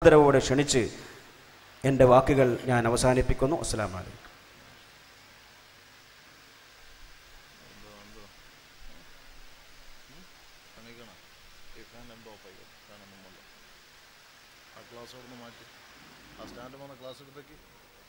ആദരവോടെ ക്ഷണിച്ച് എൻ്റെ വാക്കുകൾ ഞാൻ അവസാനിപ്പിക്കുന്നു അസ്സാം വലൈക്കും കാണിക്കണം ഈ ഫാൻ എന്തോ ഓഫ് ആയി ഫാനൊന്നുമല്ല ആ ക്ലാസ് അവിടെ നിന്ന് മാറ്റി ആ സ്റ്റാൻഡ് വന്ന ക്ലാസ് എടുത്തേക്ക്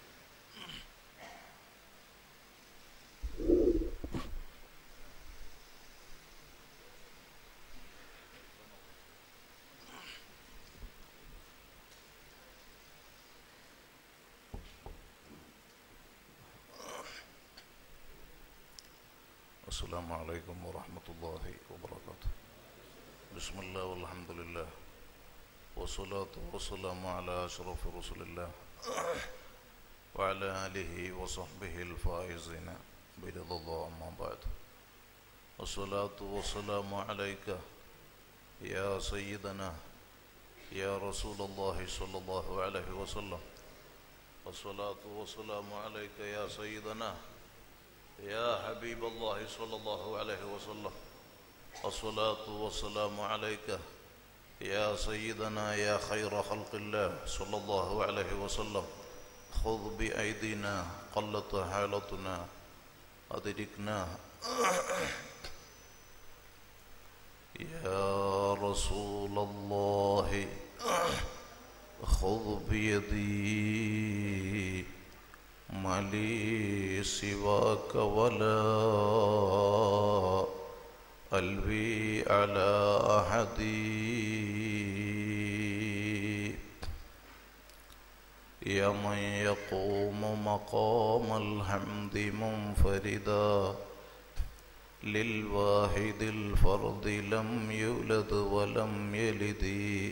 السلام عليكم ورحمة الله وبركاته بسم الله والحمد لله والصلاة والسلام على أشرف رسول الله وعلى آله وصحبه الفائزين برضا الله أما بعد الصلاة والسلام عليك يا سيدنا يا رسول الله صلى الله عليه وسلم الصلاة والسلام عليك يا سيدنا يا حبيب الله صلى الله عليه وسلم الصلاة والسلام عليك يا سيدنا يا خير خلق الله صلى الله عليه وسلم خذ بأيدينا قلت حالتنا أدركنا يا رسول الله خذ بيدي ما لي سواك ولا ألوي على أحد يا من يقوم مقام الحمد منفردا للواحد الفرد لم يولد ولم يلد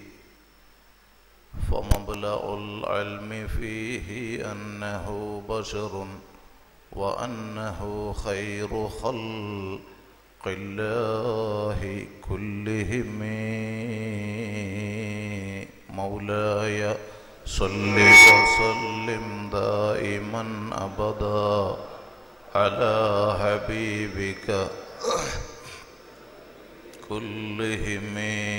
فمبلغ العلم فيه أنه بشر وأنه خير خلق الله كلهم مولاي صل وسلم دائما أبدا على حبيبك كلهم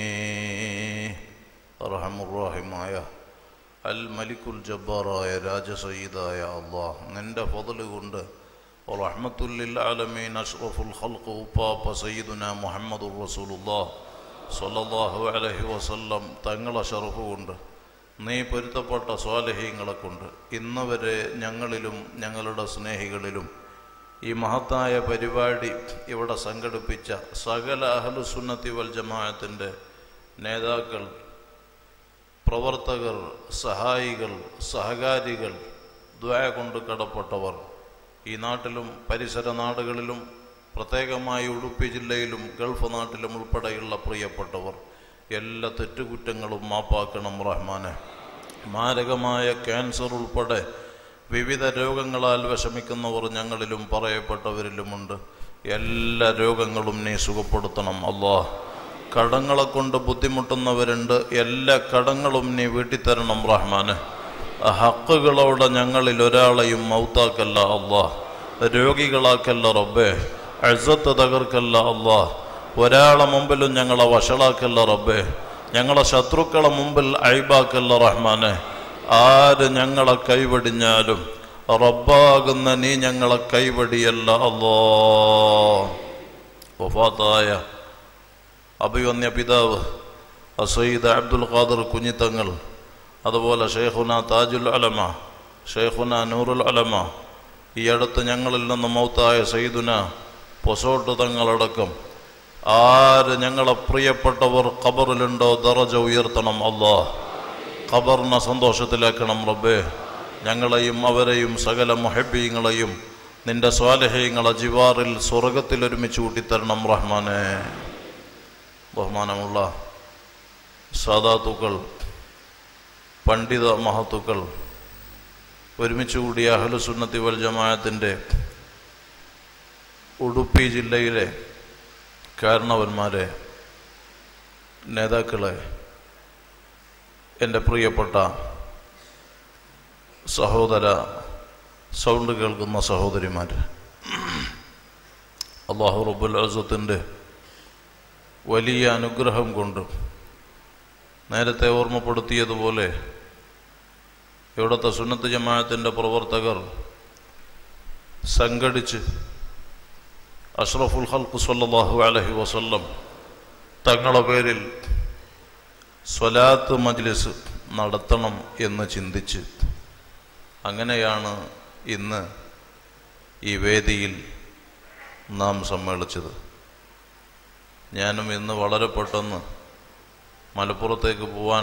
റഹമുറാഹിമായ അൽ മലിക്കുൽ ജബ്ബാറായ രാജസയ്യിദായ അള്ളാഹ് നിന്റെ ഫضل കൊണ്ട് റഹ്മത്തുല്ലിൽ ആലമീൻ അഷ്റഫുൽ ഖൽഖ് ഉപ്പാപ്പ സയ്യിദുന മുഹമ്മദുർ റസൂലുള്ളാഹ് സ്വല്ലല്ലാഹു അലൈഹി വസല്ലം തങ്ങളെ ഷറഫ് കൊണ്ട് നീ പൊരുത്തപ്പെട്ട സ്വാലഹീങ്ങളെ കൊണ്ട് ഇന്ന് വരെ ഞങ്ങളിലും ഞങ്ങളുടെ സ്നേഹികളിലും ഈ മഹത്തായ പരിപാടി ഇവിടെ സംഘടിപ്പിച്ച സകല അഹ്ലുസുന്നത്തി വൽ ജമാഅത്തിൻ്റെ നേതാക്കൾ പ്രവർത്തകർ സഹായികൾ സഹകാരികൾ ദ്വയ കൊണ്ട് കടപ്പെട്ടവർ ഈ നാട്ടിലും പരിസര നാടുകളിലും പ്രത്യേകമായി ഉടുപ്പി ജില്ലയിലും ഗൾഫ് നാട്ടിലും ഉൾപ്പെടെയുള്ള പ്രിയപ്പെട്ടവർ എല്ലാ തെറ്റുകുറ്റങ്ങളും മാപ്പാക്കണം റഹ്മാനെ മാരകമായ ക്യാൻസർ ഉൾപ്പെടെ വിവിധ രോഗങ്ങളാൽ വിഷമിക്കുന്നവർ ഞങ്ങളിലും പറയപ്പെട്ടവരിലുമുണ്ട് എല്ലാ രോഗങ്ങളും നീ സുഖപ്പെടുത്തണം അള്ളാഹ് കടങ്ങളെ കൊണ്ട് ബുദ്ധിമുട്ടുന്നവരുണ്ട് എല്ലാ കടങ്ങളും നീ വീട്ടിത്തരണം റഹ്മാന് ഹക്കുകളോടെ ഞങ്ങളിൽ ഒരാളെയും മൗത്താക്കല്ല അള്ളാഹ് രോഗികളാക്കല്ല റബ്ബേ അഴ്സത്ത് തകർക്കല്ല അള്ളാഹ് ഒരാളെ മുമ്പിലും ഞങ്ങളെ വഷളാക്കല്ല റബ്ബേ ഞങ്ങളെ ശത്രുക്കളെ മുമ്പിൽ അഴിബാക്കല്ല റഹ്മാനെ ആര് ഞങ്ങളെ കൈവടിഞ്ഞാലും റബ്ബാകുന്ന നീ ഞങ്ങളെ കൈവടിയല്ല അല്ലോ വഫാത്തായ അഭിവന്യ പിതാവ് അസയ്യിദ് അബ്ദുൽ ഖാദർ കുഞ്ഞിത്തങ്ങൾ അതുപോലെ ഷെയ്ഖുന താജുൽ അലമ ഷെയ്ഖുന നൂറുൽ അലമ ഈ അടുത്ത് ഞങ്ങളിൽ നിന്ന് മൗത്തായ സയ്യിദുന പൊസോട്ട് തങ്ങളടക്കം ആര് ഞങ്ങളെ പ്രിയപ്പെട്ടവർ ഖബറിലുണ്ടോ ദറജ ഉയർത്തണം അള്ളാഹ് ഖബറിനെ സന്തോഷത്തിലാക്കണം റബ്ബേ ഞങ്ങളെയും അവരെയും സകല മുഹബീങ്ങളെയും നിന്റെ സ്വാലഹ്യങ്ങളെ ജിവാറിൽ സ്വർഗത്തിൽ ഒരുമിച്ച് കൂട്ടിത്തരണം റഹ്മാനെ ബഹുമാനമുള്ള സാദാത്തുക്കൾ പണ്ഡിത മഹത്തുക്കൾ ഒരുമിച്ച് കൂടിയ അഹ്ലുസുന്നത്തി വൽ ജമാഅത്തിൻ്റെ ഉടുപ്പി ജില്ലയിലെ കാരണവന്മാരെ നേതാക്കളെ എൻ്റെ പ്രിയപ്പെട്ട സഹോദര സൗണ്ട് കേൾക്കുന്ന സഹോദരിമാർ അള്ളാഹു റബ്ബുൽ അസത്തിൻ്റെ വലിയ അനുഗ്രഹം കൊണ്ട് നേരത്തെ ഓർമ്മപ്പെടുത്തിയതുപോലെ ഇവിടുത്തെ സുന്നത്ത് ജമാഅത്തിൻ്റെ പ്രവർത്തകർ സംഘടിച്ച് അഷ്റഫുൽ ഹൽക്ക് സല്ലല്ലാഹു അലൈഹി വസല്ലം തങ്ങളുടെ പേരിൽ സ്വലാത്ത് മജ്ലിസ് നടത്തണം എന്ന് ചിന്തിച്ച് അങ്ങനെയാണ് ഇന്ന് ഈ വേദിയിൽ നാം സമ്മേളിച്ചത് ഞാനും ഇന്ന് വളരെ പെട്ടെന്ന് മലപ്പുറത്തേക്ക് പോവാൻ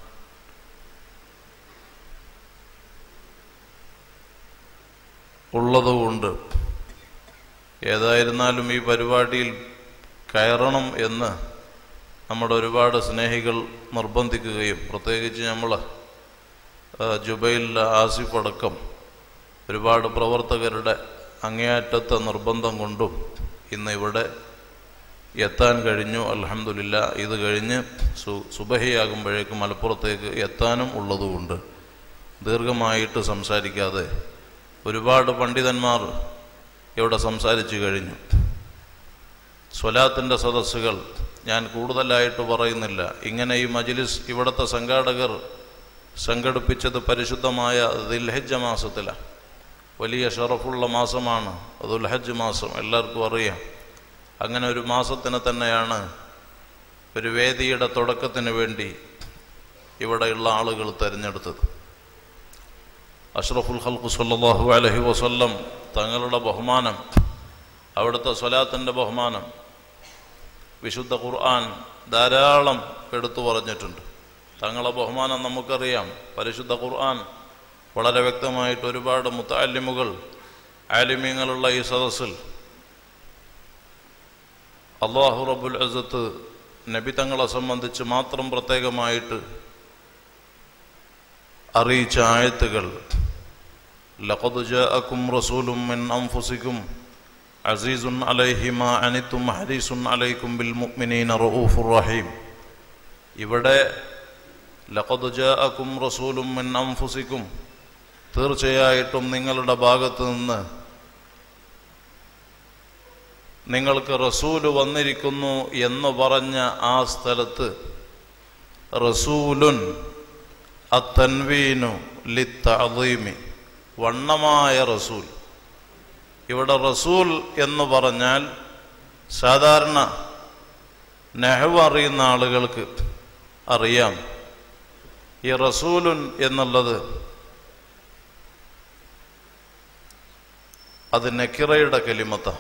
ഉള്ളതുകൊണ്ട് ഏതായിരുന്നാലും ഈ പരിപാടിയിൽ കയറണം എന്ന് നമ്മുടെ ഒരുപാട് സ്നേഹികൾ നിർബന്ധിക്കുകയും പ്രത്യേകിച്ച് നമ്മൾ ജുബൈൽ ആസിഫ് അടക്കം ഒരുപാട് പ്രവർത്തകരുടെ അങ്ങേയറ്റത്തെ നിർബന്ധം കൊണ്ടും ഇന്ന് ഇവിടെ എത്താൻ കഴിഞ്ഞു അലഹമില്ല ഇത് കഴിഞ്ഞ് സു സുബഹിയാകുമ്പോഴേക്ക് മലപ്പുറത്തേക്ക് എത്താനും ഉള്ളതുകൊണ്ട് ദീർഘമായിട്ട് സംസാരിക്കാതെ ഒരുപാട് പണ്ഡിതന്മാർ ഇവിടെ സംസാരിച്ചു കഴിഞ്ഞു സ്വലാത്തിൻ്റെ സദസ്സുകൾ ഞാൻ കൂടുതലായിട്ട് പറയുന്നില്ല ഇങ്ങനെ ഈ മജ്ലിസ് ഇവിടുത്തെ സംഘാടകർ സംഘടിപ്പിച്ചത് പരിശുദ്ധമായ ദിൽഹജ്ജ മാസത്തിലാണ് വലിയ ഷറഫുള്ള മാസമാണ് ദുൽഹജ്ജ് മാസം എല്ലാവർക്കും അറിയാം അങ്ങനെ ഒരു മാസത്തിന് തന്നെയാണ് ഒരു വേദിയുടെ തുടക്കത്തിന് വേണ്ടി ഇവിടെയുള്ള ആളുകൾ തിരഞ്ഞെടുത്തത് അഷ്റഫുൽ ഖൽഖു സല്ലല്ലാഹു അലൈഹി വസല്ലം തങ്ങളുടെ ബഹുമാനം അവിടുത്തെ സ്വലാത്തിൻ്റെ ബഹുമാനം വിശുദ്ധ ഖുർആൻ ധാരാളം എടുത്തു പറഞ്ഞിട്ടുണ്ട് തങ്ങളെ ബഹുമാനം നമുക്കറിയാം പരിശുദ്ധ ഖുർആൻ വളരെ വ്യക്തമായിട്ട് ഒരുപാട് മുത്താലിമുകൾ ആലിമ്യങ്ങളുള്ള ഈ സദസ്സിൽ അള്ളാഹു റബുൽ അസത്ത് നബി തങ്ങളെ സംബന്ധിച്ച് മാത്രം പ്രത്യേകമായിട്ട് അറിയിച്ച ആയത്തുകൾ ലഖദ് ജാഅക്കും റസൂലും മിൻ അൻഫുസിക്കും അസീസുൻ അലൈഹി മാ അനിത്തും ഹരീസുൻ അലൈക്കും ബിൽ മുഅ്മിനീന റഊഫുർ റഹീം ഇവിടെ ലഖദ് ജാഅക്കും റസൂലും മിൻ അൻഫുസിക്കും തീർച്ചയായിട്ടും നിങ്ങളുടെ ഭാഗത്ത് നിന്ന് നിങ്ങൾക്ക് റസൂല് വന്നിരിക്കുന്നു എന്ന് പറഞ്ഞ ആ സ്ഥലത്ത് റസൂലുൻ അത്തൻവീനു ലിത്തീമി വണ്ണമായ റസൂൽ ഇവിടെ റസൂൽ എന്ന് പറഞ്ഞാൽ സാധാരണ നെഹവ് അറിയുന്ന ആളുകൾക്ക് അറിയാം ഈ റസൂലുൻ എന്നുള്ളത് അത് നെക്കിറയുടെ കലിമത്താണ്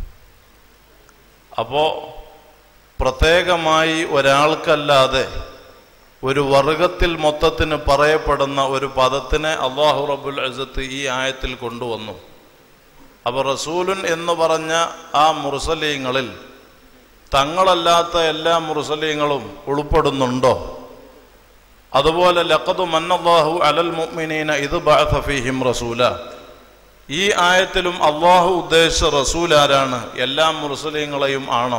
അപ്പോ പ്രത്യേകമായി ഒരാൾക്കല്ലാതെ ഒരു വർഗത്തിൽ മൊത്തത്തിന് പറയപ്പെടുന്ന ഒരു പദത്തിനെ അള്ളാഹു റബുൽ അസത്ത് ഈ ആയത്തിൽ കൊണ്ടുവന്നു അപ്പൊ റസൂലുൻ എന്ന് പറഞ്ഞ ആ മുർസലീങ്ങളിൽ തങ്ങളല്ലാത്ത എല്ലാ മുർസലീങ്ങളും ഉൾപ്പെടുന്നുണ്ടോ അതുപോലെ ലഖദു മന്നല്ലാഹു അലൽ മുഅ്മിനീന ഇത് ബഅഥ ഫീഹിം റസൂല ഈ ആയത്തിലും അള്ളാഹു ഉദ്ദേശിച്ച റസൂൽ ആരാണ് എല്ലാ മുസ്ലിങ്ങളെയും ആണോ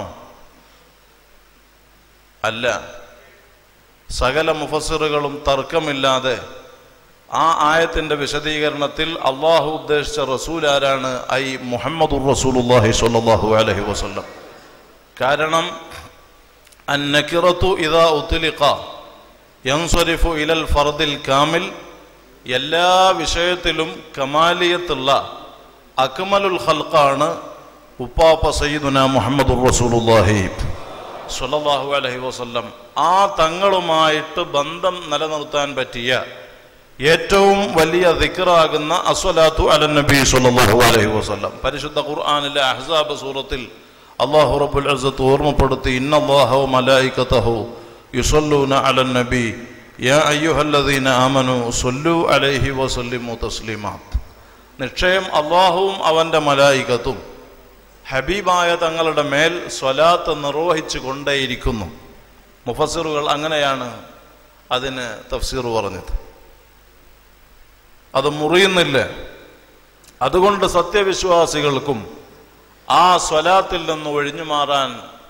അല്ല സകല മുഫസിറുകളും തർക്കമില്ലാതെ ആ ആയത്തിന്റെ വിശദീകരണത്തിൽ അള്ളാഹു ഉദ്ദേശിച്ച റസൂൽ ആരാണ് ഐ മുഹമ്മദുർ റസൂലുള്ളാഹി സ്വല്ലല്ലാഹു അലൈഹി വസല്ലം കാരണം അന്നക്കിറത്തു ഇദാ ഉത്ലിഖ യൻസരിഫു ഇലൽ ഫർദിൽ കാമിൽ എല്ലാ വിഷയത്തിലും കമാലിയത്തുള്ള അക്മലുൽ ഖൽഖാണ് ഉപ്പാപ്പ സയ്യിദുന മുഹമ്മദുർ റസൂലുള്ളാഹി സ്വല്ലല്ലാഹു അലൈഹി വസല്ലം ആ തങ്ങളുമായിട്ട് ബന്ധം നിലനിർത്താൻ പറ്റിയ ഏറ്റവും വലിയ ദിക്റാകുന്ന അസ്വലാത്തു അലൻ നബി സ്വല്ലല്ലാഹു അലൈഹി വസല്ലം പരിശുദ്ധ ഖുർആനിലെ അഹ്സാബ് സൂറത്തിൽ അല്ലാഹു റബ്ബുൽ ഇസ്സത്ത് ഓർമ്മപ്പെടുത്തി ഇന്നല്ലാഹ വ മലായികതഹു യുസല്ലൂന അലൻ നബി യാ അയ്യുഹല്ലദീന ആമനു സൊല്ലു അലൈഹി വസല്ലിമു തസ്ലിമാ നിശ്ചയം അള്ളാഹുവും അവൻ്റെ മലായികത്തും ഹബീബായ തങ്ങളുടെ മേൽ സ്വലാത്ത് നിർവഹിച്ചു കൊണ്ടേയിരിക്കുന്നു മുഫസിറുകൾ അങ്ങനെയാണ് അതിന് തഫ്സീർ പറഞ്ഞത് അത് മുറിയുന്നില്ല അതുകൊണ്ട് സത്യവിശ്വാസികൾക്കും ആ സ്വലാത്തിൽ നിന്ന് ഒഴിഞ്ഞു മാറാൻ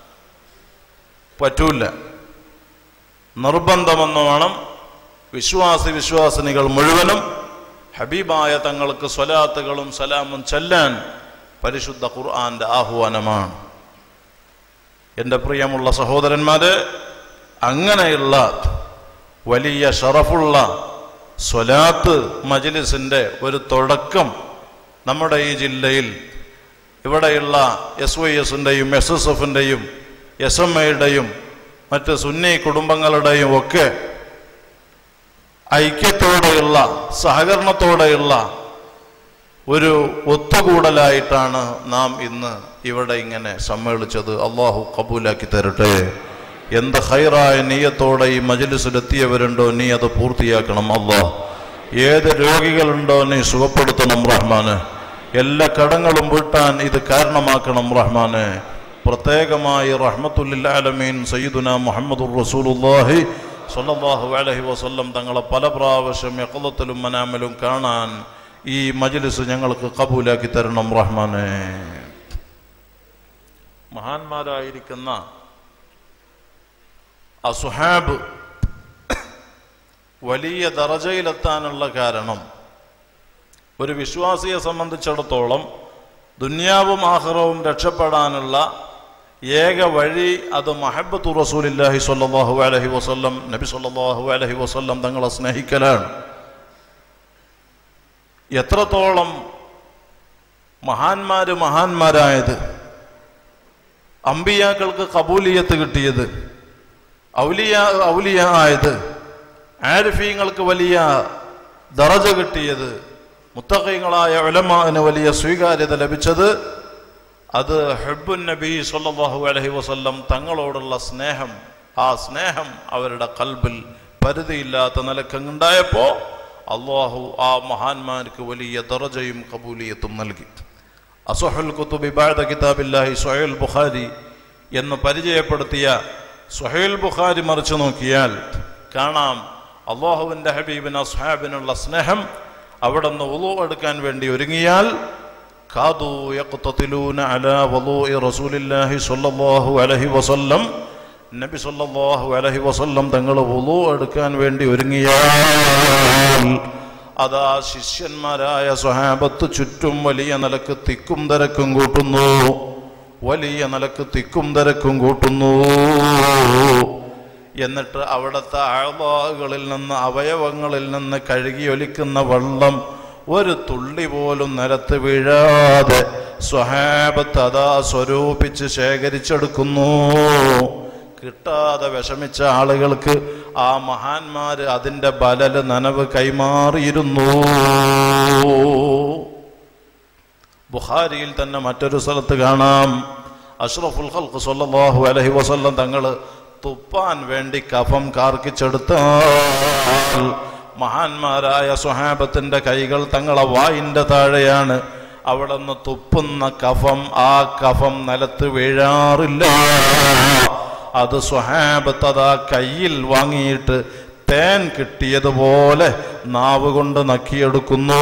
പറ്റൂല നിർബന്ധമെന്ന് വേണം വിശ്വാസി വിശ്വാസിനികൾ മുഴുവനും ഹബീബായ തങ്ങൾക്ക് സ്വലാത്തുകളും സലാമും ചെല്ലാൻ പരിശുദ്ധ ഖുർആന്റെ ആഹ്വാനമാണ് എൻ്റെ പ്രിയമുള്ള സഹോദരന്മാരെ അങ്ങനെയുള്ള വലിയ ഷറഫുള്ള സ്വലാത്ത് മജ്ലിസിന്റെ ഒരു തുടക്കം നമ്മുടെ ഈ ജില്ലയിൽ ഇവിടെയുള്ള എസ് വൈ എസിൻ്റെയും എസ് എസ് എഫിൻ്റെയും എസ് എം എയുടെയും മറ്റ് സുന്നി കുടുംബങ്ങളുടെയും ഒക്കെ ഐക്യത്തോടെയുള്ള സഹകരണത്തോടെയുള്ള ഒരു ഒത്തുകൂടലായിട്ടാണ് നാം ഇന്ന് ഇവിടെ ഇങ്ങനെ സമ്മേളിച്ചത് അള്ളാഹു കബൂലാക്കി തരട്ടെ എന്ത് ഹൈറായ നീയത്തോടെ ഈ മജിലിസിലെത്തിയവരുണ്ടോ നീ അത് പൂർത്തിയാക്കണം അള്ളാഹ് ഏത് രോഗികളുണ്ടോ നീ സുഖപ്പെടുത്തണം റഹ്മാന് എല്ലാ കടങ്ങളും വീട്ടാൻ ഇത് കാരണമാക്കണം റഹ്മാനെ പ്രത്യേകമായി റഹ്മത്തുല്ലാലമീൻ സയ്യിദുന മുഹമ്മദുർ റസൂലുല്ലാഹി സ്വല്ലല്ലാഹു അലൈഹി വസല്ലം തങ്ങളെ പല പ്രാവശ്യം യഖലത്തിലും മനാമലും കാണാൻ ഈ മജ്ലിസ് ഞങ്ങൾക്ക് കബൂലാക്കി തരണം റഹ്മാനെ മഹാന്മാരായിരിക്കുന്ന അസുഹാബ് വലിയ ദറജയിലെത്താനുള്ള കാരണം ഒരു വിശ്വാസിയെ സംബന്ധിച്ചിടത്തോളം ദുന്യാവും ആഹ്റവും രക്ഷപ്പെടാനുള്ള ഏക വഴി അത് മഹബത്തു റസൂലില്ലാഹി സ്വല്ലല്ലാഹു അലൈഹി വസല്ലം നബി സ്വല്ലല്ലാഹു അലൈഹി വസല്ലം തങ്ങളെ സ്നേഹിക്കലാണ് എത്രത്തോളം മഹാന്മാര് മഹാന്മാരായത് അമ്പിയാക്കൾക്ക് കബൂലിയത്ത് കിട്ടിയത് ഔലിയ ഔലിയ ആയത് ആരിഫീങ്ങൾക്ക് വലിയ ദറജ കിട്ടിയത് മുത്തഖീങ്ങളായ ഉലമാന് വലിയ സ്വീകാര്യത ലഭിച്ചത് അത് ഹെബുൻ നബി സല്ലല്ലാഹു അലൈഹി വസല്ലം തങ്ങളോടുള്ള സ്നേഹം ആ സ്നേഹം അവരുടെ കൽബിൽ പരിധിയില്ലാത്ത നിലക്കുണ്ടായപ്പോ അള്ളാഹു ആ മഹാന്മാർക്ക് വലിയ ദറജയും കബൂലിയത്തും നൽകി അസുഹുൽ കുത്തുബി ബാദ കിതാബില്ലാഹി സുഹൈൽ ബുഖാരി എന്ന് പരിചയപ്പെടുത്തിയ സുഹൈൽ ബുഖാരി മറിച്ചു നോക്കിയാൽ കാണാം അള്ളാഹുവിൻ്റെ ഹബീബിന് അസ്ഹാബിനുള്ള സ്നേഹം അവിടെ നിന്ന് ഉളു എടുക്കാൻ വേണ്ടി ഒരുങ്ങിയാൽ കാതു യഖ്തതിലൂന അലാ വളൂഇ റസൂലില്ലാഹി സ്വല്ലല്ലാഹു അലൈഹി വസല്ലം നബി സല്ലല്ലാഹു അലൈഹി വസല്ലം തങ്ങൾ വുളു എടുക്കാൻ വേണ്ടി ഒരുങ്ങിയാൽ അതാ ശിഷ്യന്മാരായ സ്വഹാബത്ത് ചുറ്റും വലിയ നിലക്ക് തിക്കും തിരക്കും കൂട്ടുന്നു വലിയ നിലക്ക് തിക്കും തിരക്കും കൂട്ടുന്നു എന്നിട്ട് അവിടുത്തെ ആഴ്വാകളിൽ നിന്ന് അവയവങ്ങളിൽ നിന്ന് കഴുകിയൊലിക്കുന്ന വെള്ളം ഒരു തുള്ളി പോലും നിലത്ത് വീഴാതെ സ്വഹാബത്ത് അതാ സ്വരൂപിച്ച് ശേഖരിച്ചെടുക്കുന്നു കിട്ടാതെ വിഷമിച്ച ആളുകൾക്ക് ആ മഹാന്മാര് അതിന്റെ ബലല് നനവ് കൈമാറിയിരുന്നു ബുഖാരിയിൽ തന്നെ മറ്റൊരു സ്ഥലത്ത് കാണാം അഷ്റഫുൽ ഖൽഖ് സല്ലല്ലാഹു അലൈഹി വസല്ലം തങ്ങൾ തുപ്പാൻ വേണ്ടി കഫം കാർക്കിച്ചെടുത്താൽ മഹാന്മാരായ സ്വഹാബത്തിന്റെ കൈകൾ തങ്ങളെ വായിന്റെ താഴെയാണ് അവിടെ നിന്ന് തുപ്പുന്ന കഫം ആ കഫം നിലത്ത് വീഴാറില്ല അത് സ്വഹാബത്ത് അതാ കയ്യിൽ വാങ്ങിയിട്ട് തേൻ കിട്ടിയതുപോലെ നാവ് കൊണ്ട് നക്കിയെടുക്കുന്നു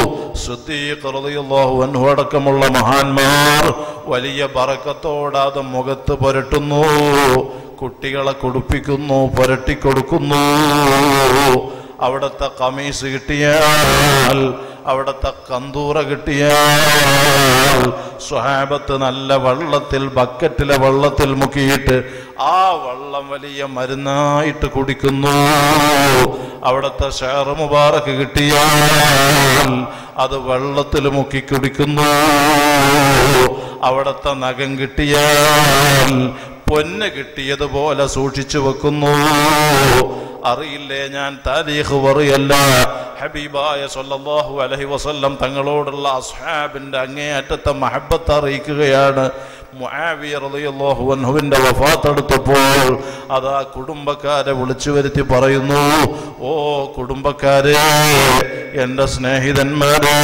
അൻഹു അടക്കമുള്ള മഹാന്മാർ വലിയ ബറക്കത്തോടെ അത് മുഖത്ത് പുരട്ടുന്നു കുട്ടികളെ കുടിപ്പിക്കുന്നു പുരട്ടിക്കൊടുക്കുന്നു അവിടുത്തെ കമീസ് കിട്ടിയാൽ അവിടുത്തെ കന്തൂറ കിട്ടിയാൽ സ്വഹാബത്ത് നല്ല വെള്ളത്തിൽ ബക്കറ്റിലെ വെള്ളത്തിൽ മുക്കിയിട്ട് ആ വെള്ളം വലിയ മരുന്നായിട്ട് കുടിക്കുന്നു അവിടുത്തെ ഷെയർ മുബാറക്ക് കിട്ടിയാൽ അത് വെള്ളത്തിൽ മുക്കി കുടിക്കുന്നു അവിടുത്തെ നഖം കിട്ടിയാൽ പൊന്ന് കിട്ടിയതുപോലെ സൂക്ഷിച്ചു വെക്കുന്നു അറിയില്ലേ ഞാൻ താരീഖ് പറയല്ല ഹബീബായ സല്ലല്ലാഹു അലൈഹി വസല്ലം തങ്ങളോടുള്ള അസ്ഹാബിന്റെ അങ്ങേയറ്റത്തെ മഹബത്ത് അറിയിക്കുകയാണ് മുആവിയ റളിയല്ലാഹു അൻഹുവിന്റെ വഫാത്ത് എടുത്തപ്പോൾ അതാ കുടുംബക്കാരെ വിളിച്ചു വരുത്തി പറയുന്നു ഓ കുടുംബക്കാരെ എൻ്റെ സ്നേഹിതന്മാരെ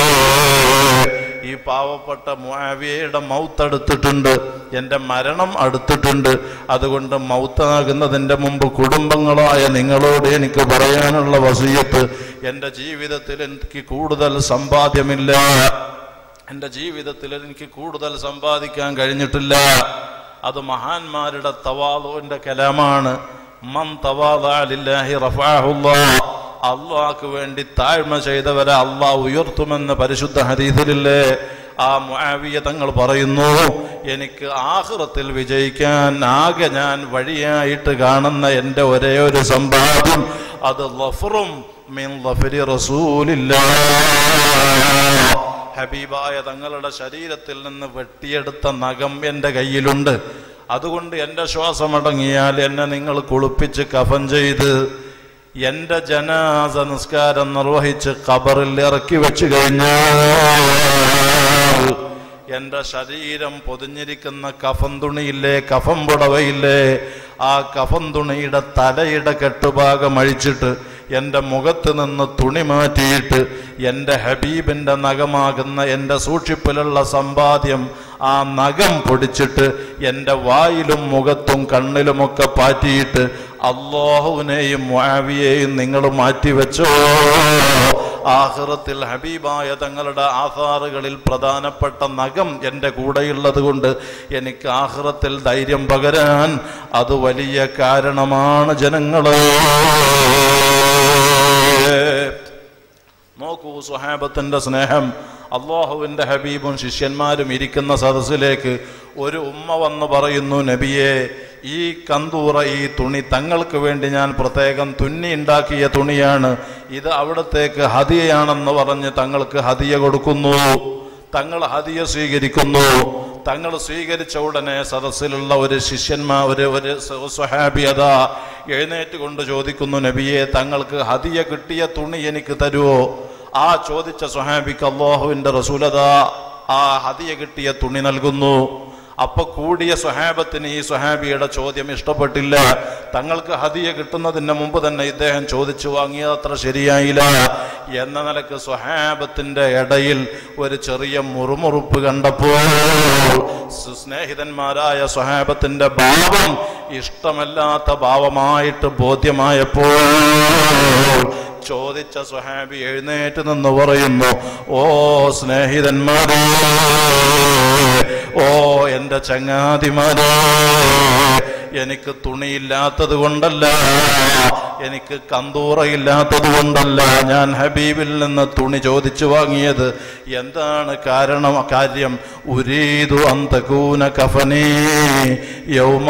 ഈ പാവപ്പെട്ട മുആവിയയുടെ മൗത്ത് അടുത്തിട്ടുണ്ട് എൻ്റെ മരണം അടുത്തിട്ടുണ്ട് അതുകൊണ്ട് മൗത്താകുന്നതിൻ്റെ മുമ്പ് കുടുംബങ്ങളായ നിങ്ങളോട് എനിക്ക് പറയാനുള്ള വസീയത്ത് എൻ്റെ ജീവിതത്തിൽ എനിക്ക് കൂടുതൽ സമ്പാദ്യമില്ല എൻ്റെ ജീവിതത്തിൽ എനിക്ക് കൂടുതൽ സമ്പാദിക്കാൻ കഴിഞ്ഞിട്ടില്ല അത് മഹാന്മാരുടെ തവാലുവിൻ്റെ കലാമാണ് മൻ തവാലില്ലാഹി റഫാഹുല്ലാഹ് അള്ളാഹ്ക്ക് വേണ്ടി താഴ്മ ചെയ്തവരെ അള്ളാഹ് ഉയർത്തുമെന്ന് പരിശുദ്ധ ഹരീതിലില്ലേ ആ മുആവിയ തങ്ങൾ പറയുന്നു എനിക്ക് ആഹ്റത്തിൽ വിജയിക്കാൻ ആകെ ഞാൻ വഴിയായിട്ട് കാണുന്ന എൻ്റെ ഒരേ ഒരു സമ്പാദ്യം അത് ലഫറും മിൻ ളഫരി റസൂലില്ലാഹ് ഹബീബായ തങ്ങളുടെ ശരീരത്തിൽ നിന്ന് വെട്ടിയെടുത്ത നഖം എൻ്റെ കയ്യിലുണ്ട് അതുകൊണ്ട് എൻ്റെ ശ്വാസമടങ്ങിയാൽ എന്നെ നിങ്ങൾ കുളിപ്പിച്ച് കഫൻ ചെയ്ത് എൻ്റെ ജനാസ നിസ്കാരം നിർവഹിച്ച് ഖബറിൽ ഇറക്കി വെച്ച് കഴിഞ്ഞാൽ എൻ്റെ ശരീരം പൊതിഞ്ഞിരിക്കുന്ന കഫൻ തുണിയില്ലേ കഫം പുടവയില്ലേ ആ കഫൻ തുണിയുടെ തലയുടെ കെട്ടുഭാഗം അഴിച്ചിട്ട് എൻ്റെ മുഖത്ത് നിന്ന് തുണി മാറ്റിയിട്ട് എൻ്റെ ഹബീബിൻ്റെ നഖമാകുന്ന എൻ്റെ സൂക്ഷിപ്പിലുള്ള സമ്പാദ്യം ആ നഖം പൊടിച്ചിട്ട് എൻ്റെ വായിലും മുഖത്തും കണ്ണിലുമൊക്കെ പാറ്റിയിട്ട് അള്ളാഹുവിനെയും മുആവിയെയും നിങ്ങൾ മാറ്റിവെച്ചോ ആഹ്റത്തിൽ ഹബീബായ തങ്ങളുടെ ആധാറുകളിൽ പ്രധാനപ്പെട്ട നഖം എൻ്റെ കൂടെയുള്ളത് കൊണ്ട് എനിക്ക് ആഹ്റത്തിൽ ധൈര്യം പകരാൻ അത് വലിയ കാരണമാണ് ജനങ്ങളെ നോക്കൂ സുഹാബത്തിന്റെ സ്നേഹം അള്ളാഹുവിന്റെ ഹബീബും ശിഷ്യന്മാരും ഇരിക്കുന്ന സദസ്സിലേക്ക് ഒരു ഉമ്മ വന്ന് പറയുന്നു നബിയെ ഈ കന്തൂറ ഈ തുണി തങ്ങൾക്ക് വേണ്ടി ഞാൻ പ്രത്യേകം തുന്നി ഉണ്ടാക്കിയ തുണിയാണ് ഇത് അവിടത്തേക്ക് ഹദിയയാണെന്ന് പറഞ്ഞ് തങ്ങൾക്ക് ഹദിയ കൊടുക്കുന്നു തങ്ങൾ ഹദിയ സ്വീകരിക്കുന്നു തങ്ങൾ സ്വീകരിച്ച ഉടനെ സദസ്സിലുള്ള ഒരു ശിഷ്യന്മാർ ഒരു ഒരു സ്വഹാബി അതാ എഴുന്നേറ്റ് കൊണ്ട് ചോദിക്കുന്നു നബിയെ തങ്ങൾക്ക് ഹദിയ കിട്ടിയ തുണി എനിക്ക് തരുമോ ആ ചോദിച്ച സ്വഹാബിക്ക് അള്ളാഹുവിന്റെ റസൂലത ആ ഹദിയ കിട്ടിയ തുണി നൽകുന്നു അപ്പൊ കൂടിയ സ്വഹാബത്തിന് ഈ സ്വഹാബിയുടെ ചോദ്യം ഇഷ്ടപ്പെട്ടില്ല തങ്ങൾക്ക് ഹദിയ കിട്ടുന്നതിന് മുമ്പ് തന്നെ ഇദ്ദേഹം ചോദിച്ചു വാങ്ങിയത് അത്ര ശരിയായില്ല എന്ന നിലക്ക് സ്വഹാബത്തിന്റെ ഇടയിൽ ഒരു ചെറിയ മുറുമുറുപ്പ് കണ്ടപ്പോൾ സ്നേഹിതന്മാരായ സ്വഹാബത്തിന്റെ ഭാവം ഇഷ്ടമല്ലാത്ത ഭാവമായിട്ട് ബോധ്യമായപ്പോൾ ചോദിച്ച സ്വഹാബി എഴുന്നേറ്റ് നിന്ന് പറയുന്നു ഓ സ്നേഹിതന്മാരെ ഓ എന്റെ ചങ്ങാതിമാരെ എനിക്ക് തുണിയില്ലാത്തത് കൊണ്ടല്ല എനിക്ക് കന്തൂറയില്ലാത്തത് കൊണ്ടല്ല ഞാൻ ഹബീബിൽ നിന്ന് തുണി ചോദിച്ചു വാങ്ങിയത് എന്താണ് കാരണം കാര്യം ഉരീതു അന്തകൂന കഫനീ യൗമ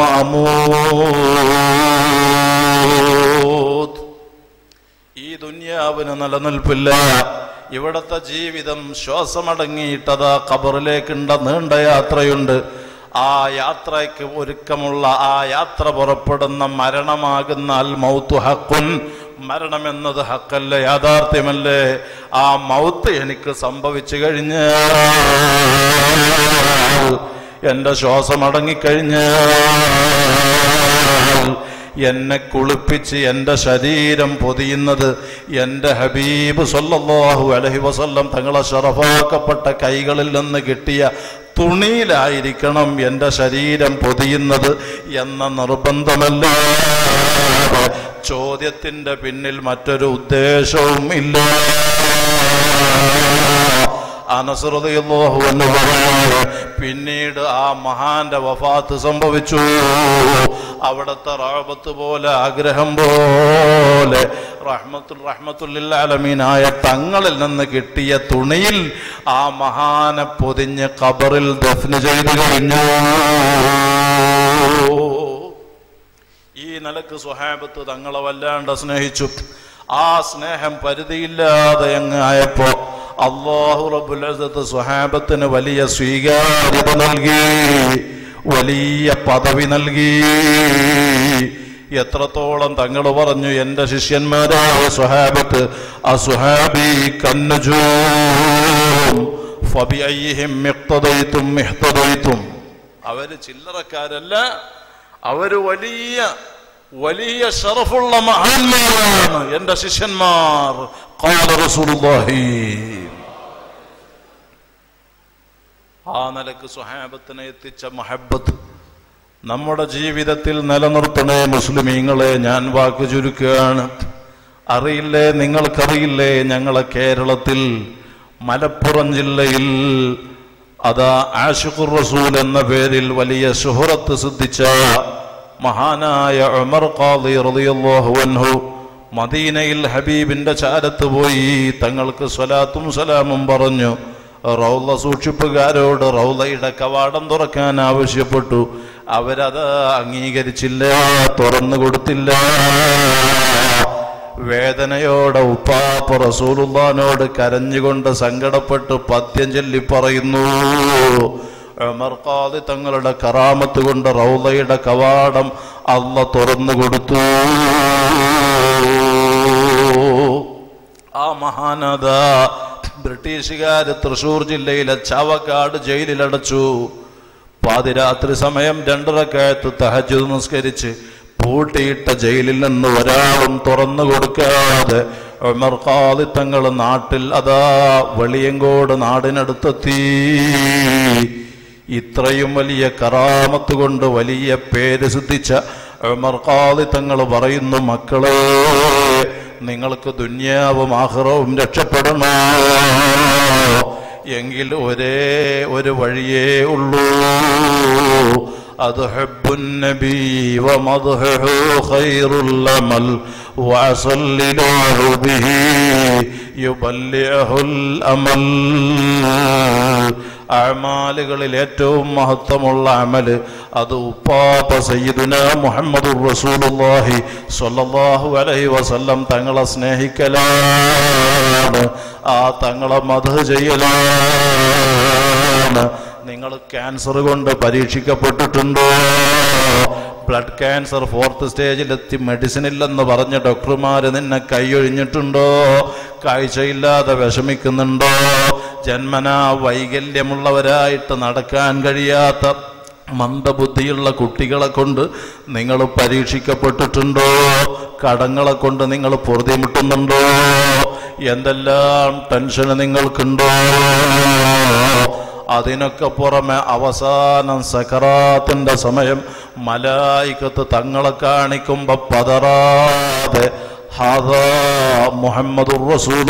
അമൂത്ത് ഈ ദുന്യാവിന് നിലനിൽപ്പില്ല ഇവിടത്തെ ജീവിതം ശ്വാസമടങ്ങിയിട്ടതാ ഖബറിലേക്കുണ്ട നീണ്ട യാത്രയുണ്ട് ആ യാത്രയ്ക്ക് ഒരുക്കമുള്ള ആ യാത്ര പുറപ്പെടുന്ന മരണമാകുന്ന അൽ മൗത്തു ഹക്കുൻ മരണമെന്നത് ഹക്കല്ല യാഥാർത്ഥ്യമല്ലേ ആ മൗത്ത് എനിക്ക് സംഭവിച്ചു കഴിഞ്ഞാൽ എന്റെ ശ്വാസം അടങ്ങിക്കഴിഞ്ഞാൽ എന്നെ കുളിപ്പിച്ച് എൻ്റെ ശരീരം പൊതിയുന്നത് എൻ്റെ ഹബീബ് സല്ലല്ലാഹു അലൈഹി വസല്ലം തങ്ങളെ ഷറഫാക്കപ്പെട്ട കൈകളിൽ നിന്ന് കിട്ടിയ തുണിയിലായിരിക്കണം എൻ്റെ ശരീരം പൊതിയുന്നത് എന്ന നിർബന്ധമല്ല ചോദ്യത്തിൻ്റെ പിന്നിൽ മറ്റൊരു ഉദ്ദേശവും ഇല്ല അനസൃതയല്ലാഹു എന്ന് പറയുന്നത് പിന്നീട് ആ മഹാന്റെ വഫാത്ത് സംഭവിച്ചു അവിടുത്തെ റാബത്ത് പോലെ ആഗ്രഹം പോലെ റഹ്മത്തുൽ റഹ്മത്തുല്ലാലമീനായ തങ്ങളിൽ നിന്ന് കിട്ടിയ തുണിയിൽ ആ മഹാനെ പൊതിഞ്ഞ് ഖബറിൽ ദഫ്ന് ചെയ്തു കഴിഞ്ഞു ഈ നിലക്ക് സുഹാബത്ത് തങ്ങളെ വല്ലാണ്ട് സ്നേഹിച്ചു ആ സ്നേഹം പരിധിയില്ലാതെ അങ്ങ് ആയപ്പോ അള്ളാഹു റബുലത്ത് സുഹാബത്തിന് വലിയ സ്വീകാര്യത നൽകി വലിയ പദവി നൽകി എത്രത്തോളം തങ്ങൾ പറഞ്ഞു എന്റെ ശിഷ്യന്മാരായ സുഹാബത്ത് അസുഹാബി കന്നജൂ ഫബിഅയ്യിഹിം ഇഖ്തദൈതും ഇഹ്തദൈതും അവര് ചില്ലറക്കാരല്ല അവര് വലിയ വലിയ ഷറഫുള്ള മഹാന്മാരാണ് എന്റെ ശിഷ്യന്മാർ ഖാല റസൂലുള്ളാഹി ആ നിലക്ക് സുഹാബത്തിനെ എത്തിച്ച മഹബത്ത് നമ്മുടെ ജീവിതത്തിൽ നിലനിർത്തണേ മുസ്ലിമീങ്ങളെ ഞാൻ വാക്ക് ചുരുക്കുകയാണ് അറിയില്ലേ നിങ്ങൾക്കറിയില്ലേ ഞങ്ങളെ കേരളത്തിൽ മലപ്പുറം ജില്ലയിൽ അതാ ആഷിഖുർ റസൂൽ എന്ന പേരിൽ വലിയ സുഹറത്ത് സിദ്ധിച്ച മഹാനായ ഉമർ ഖാദി റളിയല്ലാഹു അൻഹു മദീനയിൽ ഹബീബിന്റെ ചാരത്ത് പോയി തങ്ങൾക്ക് സ്വലാത്തും സലാമും പറഞ്ഞു റൗള സൂക്ഷിപ്പുകാരോട് റൗളയുടെ കവാടം തുറക്കാൻ ആവശ്യപ്പെട്ടു അവരത് അംഗീകരിച്ചില്ല തുറന്നു കൊടുത്തില്ല വേദനയോടെ ഉപ്പാപ്പ റസൂലുള്ളാനോട് കരഞ്ഞുകൊണ്ട് സങ്കടപ്പെട്ട് പദ്യം ചൊല്ലി പറയുന്നു ഉമർ ഖാദി തങ്ങളുടെ കറാമത്ത് കൊണ്ട് റൗലയുടെ കവാടം അല്ല തുറന്നു കൊടുത്തു ആ മഹാനത ബ്രിട്ടീഷുകാര് തൃശൂർ ജില്ലയിലെ ചാവക്കാട് ജയിലിലടച്ചു പാതിരാത്രി സമയം രണ്ടരക്കായത്ത് തഹജ് നിസ്കരിച്ച് പൂട്ടിയിട്ട ജയിലിൽ നിന്ന് ഒരാളും തുറന്നു കൊടുക്കാതെ ഉമർ ഖാദി തങ്ങൾ നാട്ടിൽ അതാ വെളിയങ്കോട് നാടിനടുത്തെത്തി ഇത്രയും വലിയ കറാമത്ത് കൊണ്ട് വലിയ പേര് സിദ്ധിച്ച ഉമർ ഖാദി തങ്ങൾ പറയുന്നു മക്കളെ നിങ്ങൾക്ക് ദുന്യാവും ആഹ്റവും രക്ഷപ്പെടണോ എങ്കിൽ ഒരേ ഒരു വഴിയേ ഉള്ളൂ അത് ഹബ്ബുൻ നബി വമദ്ഹുഹു ഖൈറുൽ അമൽ വഅസല്ലിലാഹു ബിഹി യുബല്ലിഹുൽ അമൽ അമാലുകളിൽ ഏറ്റവും മഹത്വമുള്ള അമല് അത് ഉപ്പാപ്പ സയ്യിദുന മുഹമ്മദ് റസൂലുള്ളാഹി സ്വല്ലല്ലാഹു അലൈഹി വസല്ലം തങ്ങളെ സ്നേഹിക്കലാണ് ആ തങ്ങളെ മധു ചെയ്യലാണ് നിങ്ങൾ ക്യാൻസർ കൊണ്ട് പരീക്ഷിക്കപ്പെട്ടിട്ടുണ്ടോ ബ്ലഡ് ക്യാൻസർ ഫോർത്ത് സ്റ്റേജിലെത്തി മെഡിസിൻ ഇല്ലെന്ന് പറഞ്ഞ ഡോക്ടർമാര് നിന്നെ കൈയൊഴിഞ്ഞിട്ടുണ്ടോ കാഴ്ചയില്ലാതെ വിഷമിക്കുന്നുണ്ടോ ജന്മനാ വൈകല്യമുള്ളവരായിട്ട് നടക്കാൻ കഴിയാത്ത മന്ദബുദ്ധിയുള്ള കുട്ടികളെ കൊണ്ട് നിങ്ങൾ പരീക്ഷിക്കപ്പെട്ടിട്ടുണ്ടോ കടങ്ങളെ കൊണ്ട് നിങ്ങൾ പൊറുതിമുട്ടുന്നുണ്ടോ എന്തെല്ലാം ടെൻഷന് നിങ്ങൾക്കുണ്ടോ അതിനൊക്കെ പുറമെ അവസാനം സക്കറാത്തിന്റെ സമയം മലായിക്കത്ത് തങ്ങളെ കാണിക്കുമ്പോ പതറാതെ ഹാദാ മുഹമ്മദുർ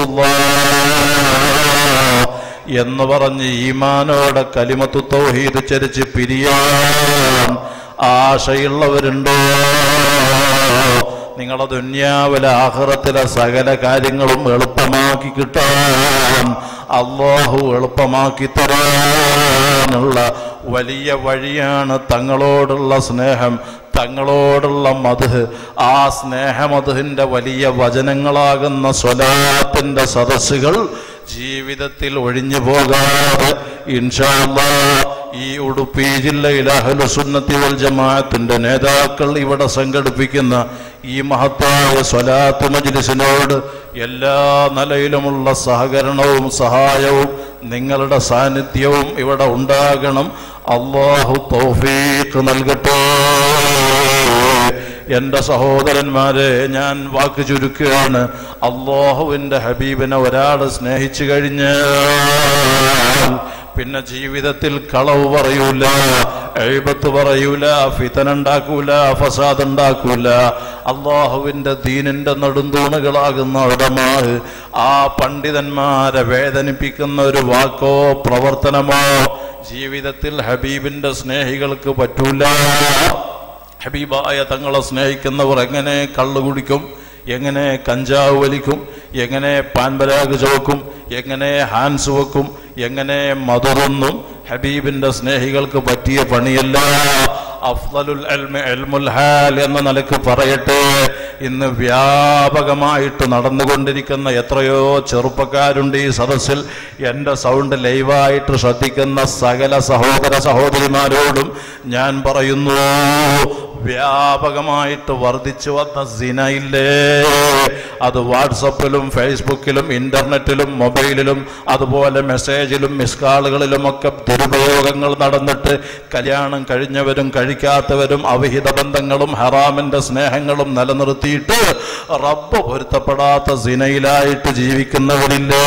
റസൂലുള്ളാഹ് എന്ന് പറഞ്ഞ് ഈമാനോടെ കലിമത്തു തൗഹീദ് ചരിച്ച് പിരിയാൻ ആശയുള്ളവരുണ്ടോ നിങ്ങളുടെ ദുന്യാവിലെ ആഹ്റത്തിലെ സകല കാര്യങ്ങളും എളുപ്പമാക്കി കിട്ടാൻ അള്ളാഹു എളുപ്പമാക്കി തരാനുള്ള വലിയ വഴിയാണ് തങ്ങളോടുള്ള സ്നേഹം തങ്ങളോടുള്ള മധു ആ സ്നേഹമധുവിൻ്റെ വലിയ വചനങ്ങളാകുന്ന സ്വലാത്തിന്റെ സദസ്സുകൾ ജീവിതത്തിൽ ഒഴിഞ്ഞു പോകാതെ ഇൻഷാല്ലാ ഈ ഉടുപ്പി ജില്ലയിലെ അഹ്ലുസുന്നത്തി വൽ ജമാഅത്തിന്റെ നേതാക്കൾ ഇവിടെ സംഘടിപ്പിക്കുന്ന ഈ മഹത്തായ സ്വലാത്ത് മജ്ലിസിനോട് എല്ലാ നിലയിലുമുള്ള സഹകരണവും സഹായവും നിങ്ങളുടെ സാന്നിധ്യവും ഇവിടെ ഉണ്ടാകണം അള്ളാഹു തൗഫീഖ് നൽകട്ടെ എന്റെ സഹോദരന്മാരെ ഞാൻ വാക്ക് ചുരുക്കുകയാണ് അള്ളാഹുവിന്റെ ഹബീബിനെ ഒരാൾ സ്നേഹിച്ചു കഴിഞ്ഞാൽ പിന്നെ ജീവിതത്തിൽ കളവ് പറയൂല എഴുപത്ത് പറയൂല ഫിതനുണ്ടാക്കൂല ഫസാദ് ഉണ്ടാക്കൂല അള്ളാഹുവിന്റെ ദീനിന്റെ നെടുന്തൂണുകളാകുന്ന ഉടമാവ് ആ പണ്ഡിതന്മാരെ വേദനിപ്പിക്കുന്ന ഒരു വാക്കോ പ്രവർത്തനമോ ജീവിതത്തിൽ ഹബീബിന്റെ സ്നേഹികൾക്ക് പറ്റൂല ഹബീബായ തങ്ങളെ സ്നേഹിക്കുന്നവർ എങ്ങനെ കള്ളു കുടിക്കും എങ്ങനെ കഞ്ചാവ് വലിക്കും എങ്ങനെ പാൻപരാഗ് ചുവക്കും എങ്ങനെ ഹാൻസ് വെക്കും എങ്ങനെ മധുറൊന്നും ഹബീബിന്റെ സ്നേഹികൾക്ക് പറ്റിയ പണിയല്ല അഫ്ദലുൽ അൽമി അൽമുൽ ഹാൽ എന്ന നിലക്ക് പറയട്ടെ ഇന്ന് വ്യാപകമായിട്ട് നടന്നുകൊണ്ടിരിക്കുന്ന എത്രയോ ചെറുപ്പക്കാരുണ്ട് ഈ സദസ്സിൽ എൻ്റെ സൗണ്ട് ലൈവായിട്ട് ശ്രദ്ധിക്കുന്ന സകല സഹോദര സഹോദരിമാരോടും ഞാൻ പറയുന്നു വ്യാപകമായിട്ട് വർദ്ധിച്ചു വന്ന സിനയില്ലേ അത് വാട്സപ്പിലും ഫേസ്ബുക്കിലും ഇന്റർനെറ്റിലും മൊബൈലിലും അതുപോലെ മെസ്സേജിലും മിസ് കാളുകളിലും ഒക്കെ ദുരുപയോഗങ്ങൾ നടന്നിട്ട് കല്യാണം കഴിഞ്ഞവരും കഴിക്കാത്തവരും അവിഹിത ബന്ധങ്ങളും ഹറാമിന്റെ സ്നേഹങ്ങളും നിലനിർത്തിയിട്ട് റബ്ബ് പൊരുത്തപ്പെടാത്ത സിനയിലായിട്ട് ജീവിക്കുന്നവരില്ലേ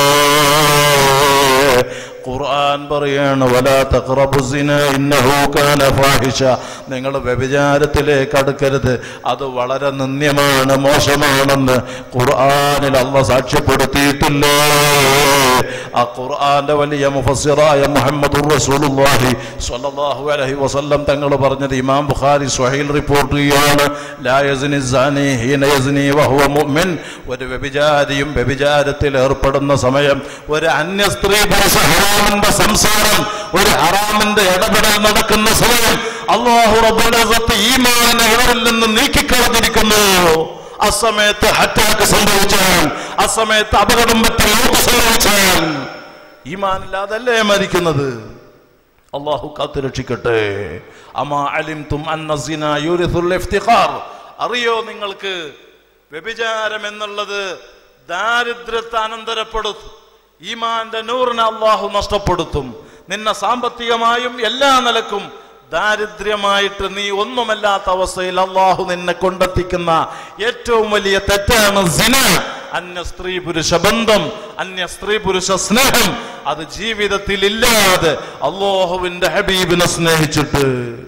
ഖുർആൻ പറയാണ് വലാ തഖറബു സിന ഇന്നഹു കാന ഫാഹിഷ നിങ്ങൾ വ്യഭിചാരത്തിലേക്ക് അടുക്കരുത് അത് വളരെ നിന്ദ്യമാണ് മോശമാണെന്ന് ഖുർആനിൽ അല്ല സാക്ഷ്യപ്പെടുത്തിയിട്ടില്ലേ ആ ഖുർആന്റെ വലിയ മുഫസ്സിറായ മുഹമ്മദ് റസൂലുള്ളാഹി സ്വല്ലല്ലാഹു അലൈഹി വസല്ലം തങ്ങൾ പറഞ്ഞത് ഇമാം ബുഖാരി സ്വഹീൽ റിപ്പോർട്ട് ചെയ്യാണ് ലാ യസ്നി സാനി ഹീന യസ്നി വഹുവ മുഅ്മിൻ ഒരു വ്യഭിചാരിയും വ്യഭിചാരത്തിൽ ഏർപ്പെടുന്ന സമയം ഒരു അന്യ സ്ത്രീ പുരുഷ ഹറാമിന്റെ സംസാരം ഒരു ഹറാമിന്റെ ഇടപെടൽ നടക്കുന്ന സമയം അള്ളാഹു റബ്ബുൽ ഇസ്സത്ത് ഈമാനിനെ ഇവരിൽ നിന്ന് നീക്കിക്കളഞ്ഞിരിക്കുന്നു അസമയത്ത് അറ്റാക്ക് സംഭവിച്ചാൽ അസമയത്ത് അപകടം പറ്റി മൗത്ത് സംഭവിച്ചാൽ ഈമാനില്ലാതല്ലേ മരിക്കുന്നത് അള്ളാഹു കാത്തുരക്ഷിക്കട്ടെ അമാ അലിംതും അന്ന സിന യൂരിസുൽ ഇഫ്തിഖാർ അറിയോ നിങ്ങൾക്ക് വ്യഭിചാരം എന്നുള്ളത് ദാരിദ്ര്യത്തെ അനന്തരപ്പെടുത്തും ഈമാന്റെ നൂറിനെ അള്ളാഹു നഷ്ടപ്പെടുത്തും നിന്നെ സാമ്പത്തികമായും എല്ലാ നിലക്കും ദാരിദ്ര്യമായിട്ട് നീ ഒന്നുമല്ലാത്ത അവസ്ഥയിൽ അള്ളാഹു നിന്നെ കൊണ്ടെത്തിക്കുന്ന ഏറ്റവും വലിയ തെറ്റാണ് സിന അന്യ സ്ത്രീ പുരുഷ ബന്ധം അന്യ സ്ത്രീ പുരുഷ സ്നേഹം അത് ജീവിതത്തിൽ ഇല്ലാതെ അള്ളാഹുവിന്റെ ഹബീബിനെ സ്നേഹിച്ചിട്ട്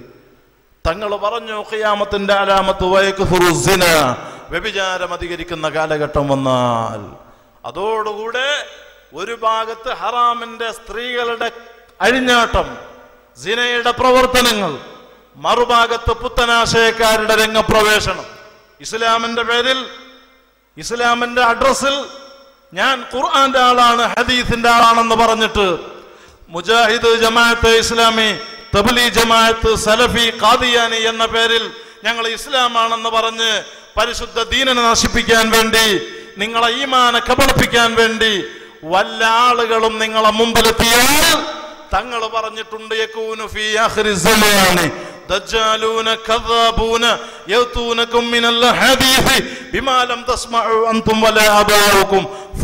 തങ്ങൾ പറഞ്ഞു ഖിയാമത്തിന്റെ അലാമത്ത് വയക്കുഫുറു സിന വ്യഭിചാരം അധികരിക്കുന്ന കാലഘട്ടം വന്നാൽ അതോടുകൂടെ ഒരു ഭാഗത്ത് ഹറാമിന്റെ സ്ത്രീകളുടെ അഴിഞ്ഞാട്ടം സിനയുടെ പ്രവർത്തനങ്ങൾ മറുഭാഗത്ത് പുത്തനാശയക്കാരുടെ രംഗപ്രവേശനം ഇസ്ലാമിന്റെ പേരിൽ ഇസ്ലാമിന്റെ അഡ്രസ്സിൽ ഞാൻ ഖുർആന്റെ ആളാണ് ഹദീസിന്റെ ആളാണെന്ന് പറഞ്ഞിട്ട് മുജാഹിദ് ജമാഅത്ത് ഇസ്ലാമി തബ്ലി ജമാഅത്ത് സലഫി ഖാദിയാനി എന്ന പേരിൽ ഞങ്ങൾ ഇസ്ലാമാണെന്ന് പറഞ്ഞ് പരിശുദ്ധ ദീനനെ നശിപ്പിക്കാൻ വേണ്ടി നിങ്ങളെ ഈമാനെ കബളിപ്പിക്കാൻ വേണ്ടി വല്ല ആളുകളും നിങ്ങളെ മുമ്പിലെത്തിയാൽ തങ്ങൾ പറഞ്ഞിട്ടുണ്ട് യകൂനു ഫീ ആഖിരി സമാനി ദജ്ജാലൂന കذابون يأتونكم من الحديث بما لم تسمعوا أنتم ولا آباؤكم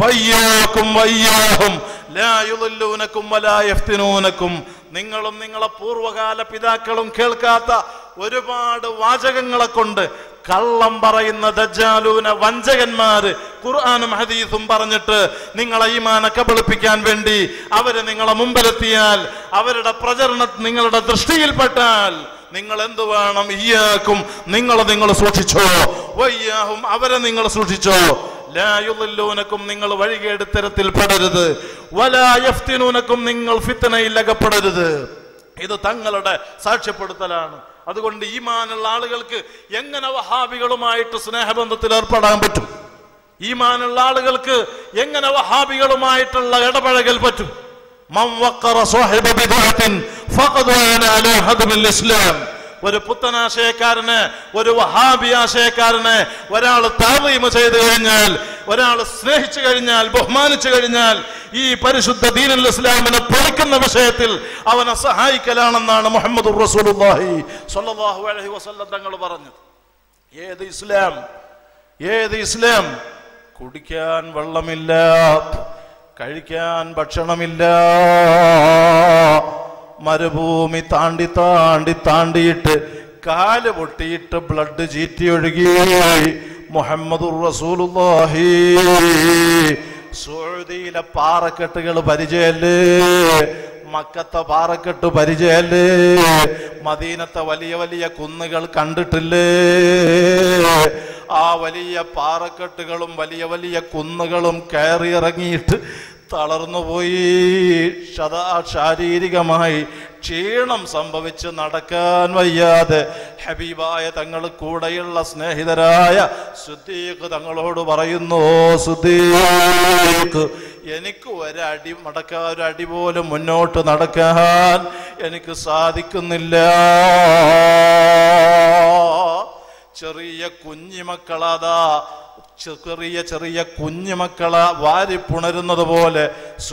فإياكم وإياهم لا يضلونكم ولا يفتنونكم നിങ്ങളും നിങ്ങളെ പൂർവകാല പിതാക്കളും കേൾക്കാത്ത ഒരുപാട് വാചകങ്ങളെ കൊണ്ട് കള്ളം പറയുന്ന ദജ്ജാലൂന വഞ്ചകന്മാര് ഖുർആാനും ഹദീസും പറഞ്ഞിട്ട് നിങ്ങളെ ഈമാനെ കബളിപ്പിക്കാൻ വേണ്ടി അവര് നിങ്ങളെ മുമ്പിലെത്തിയാൽ അവരുടെ പ്രചരണം നിങ്ങളുടെ ദൃഷ്ടിയിൽപ്പെട്ടാൽ നിങ്ങൾ എന്ത് വേണം ഇയാക്കും നിങ്ങൾ നിങ്ങൾ സൂക്ഷിച്ചോ വയ്യാഹും അവരെ നിങ്ങൾ സൂക്ഷിച്ചോ ലായുല്ലൂനക്കും നിങ്ങൾ വഴികേട് തരത്തിൽ പെടരുത് വലായഫ്തിനൂനക്കും നിങ്ങൾ ഫിത്തനയിൽ അകപ്പെടരുത് ഇത് തങ്ങളുടെ സാക്ഷ്യപ്പെടുത്തലാണ് അതുകൊണ്ട് ഈമാനുള്ള ആളുകൾക്ക് എങ്ങനെ വഹാബികളുമായിട്ട് സ്നേഹബന്ധത്തിൽ ഏർപ്പെടാൻ പറ്റും ഈമാനുള്ള ആളുകൾക്ക് എങ്ങനെ വഹാബികളുമായിട്ടുള്ള ഇടപഴകൽ പറ്റും മൻ വഖറ സാഹിബ ബിദ്അത്തിൻ ഫഖദ് ആന അലാ ഹദ്മിൽ ഇസ്ലാം ഒരു പുത്തനാശയക്കാരന് ഒരു വഹാബി ആശയക്കാരന് ഒരാൾ താവീമ ചെയ്തു കഴിഞ്ഞാൽ ഒരാൾ സ്നേഹിച്ചു കഴിഞ്ഞാൽ ബഹുമാനിച്ചു കഴിഞ്ഞാൽ ഈ പരിശുദ്ധ ദീനുൽ ഇസ്ലാമിനെ പൊളിക്കുന്ന വിഷയത്തിൽ അവനെ സഹായിക്കലാണെന്നാണ് മുഹമ്മദ് റസൂലുള്ളാഹി സ്വല്ലല്ലാഹു അലൈഹി വസല്ലം തങ്ങൾ പറഞ്ഞത് ഏത് ഇസ്ലാം ഏത് ഇസ്ലാം കുടിക്കാൻ വെള്ളമില്ല കഴിക്കാൻ ഭക്ഷണമില്ല മരുഭൂമി താണ്ടി താണ്ടി താണ്ടിയിട്ട് കാല് പൊട്ടിയിട്ട് ബ്ലഡ് ചീറ്റി ഒഴുകി മുഹമ്മദുർ റസൂലുള്ളാഹി സൗദിയിലെ പാറക്കെട്ടുകൾ പരിചയല്ലേ മക്കത്തെ പാറക്കെട്ട് പരിചയല്ലേ മദീനത്തെ വലിയ വലിയ കുന്നുകൾ കണ്ടിട്ടില്ലേ ആ വലിയ പാറക്കെട്ടുകളും വലിയ വലിയ കുന്നുകളും കയറി ഇറങ്ങിയിട്ട് തളർന്നുപോയി ശതാ ശാരീരികമായി ക്ഷീണം സംഭവിച്ച് നടക്കാൻ വയ്യാതെ ഹബീബായ തങ്ങൾ കൂടെയുള്ള സ്നേഹിതരായ സുദ്ദീഖ് തങ്ങളോട് പറയുന്നു "ഓ സുദ്ദീഖ് എനിക്ക് ഒരടി മടക്കാൻ ഒരടി പോലും മുന്നോട്ട് നടക്കാൻ എനിക്ക് സാധിക്കുന്നില്ല ചെറിയ കുഞ്ഞിമക്കളാതാ ചെറിയ ചെറിയ കുഞ്ഞുമക്കളെ വാരി പുണരുന്നത് പോലെ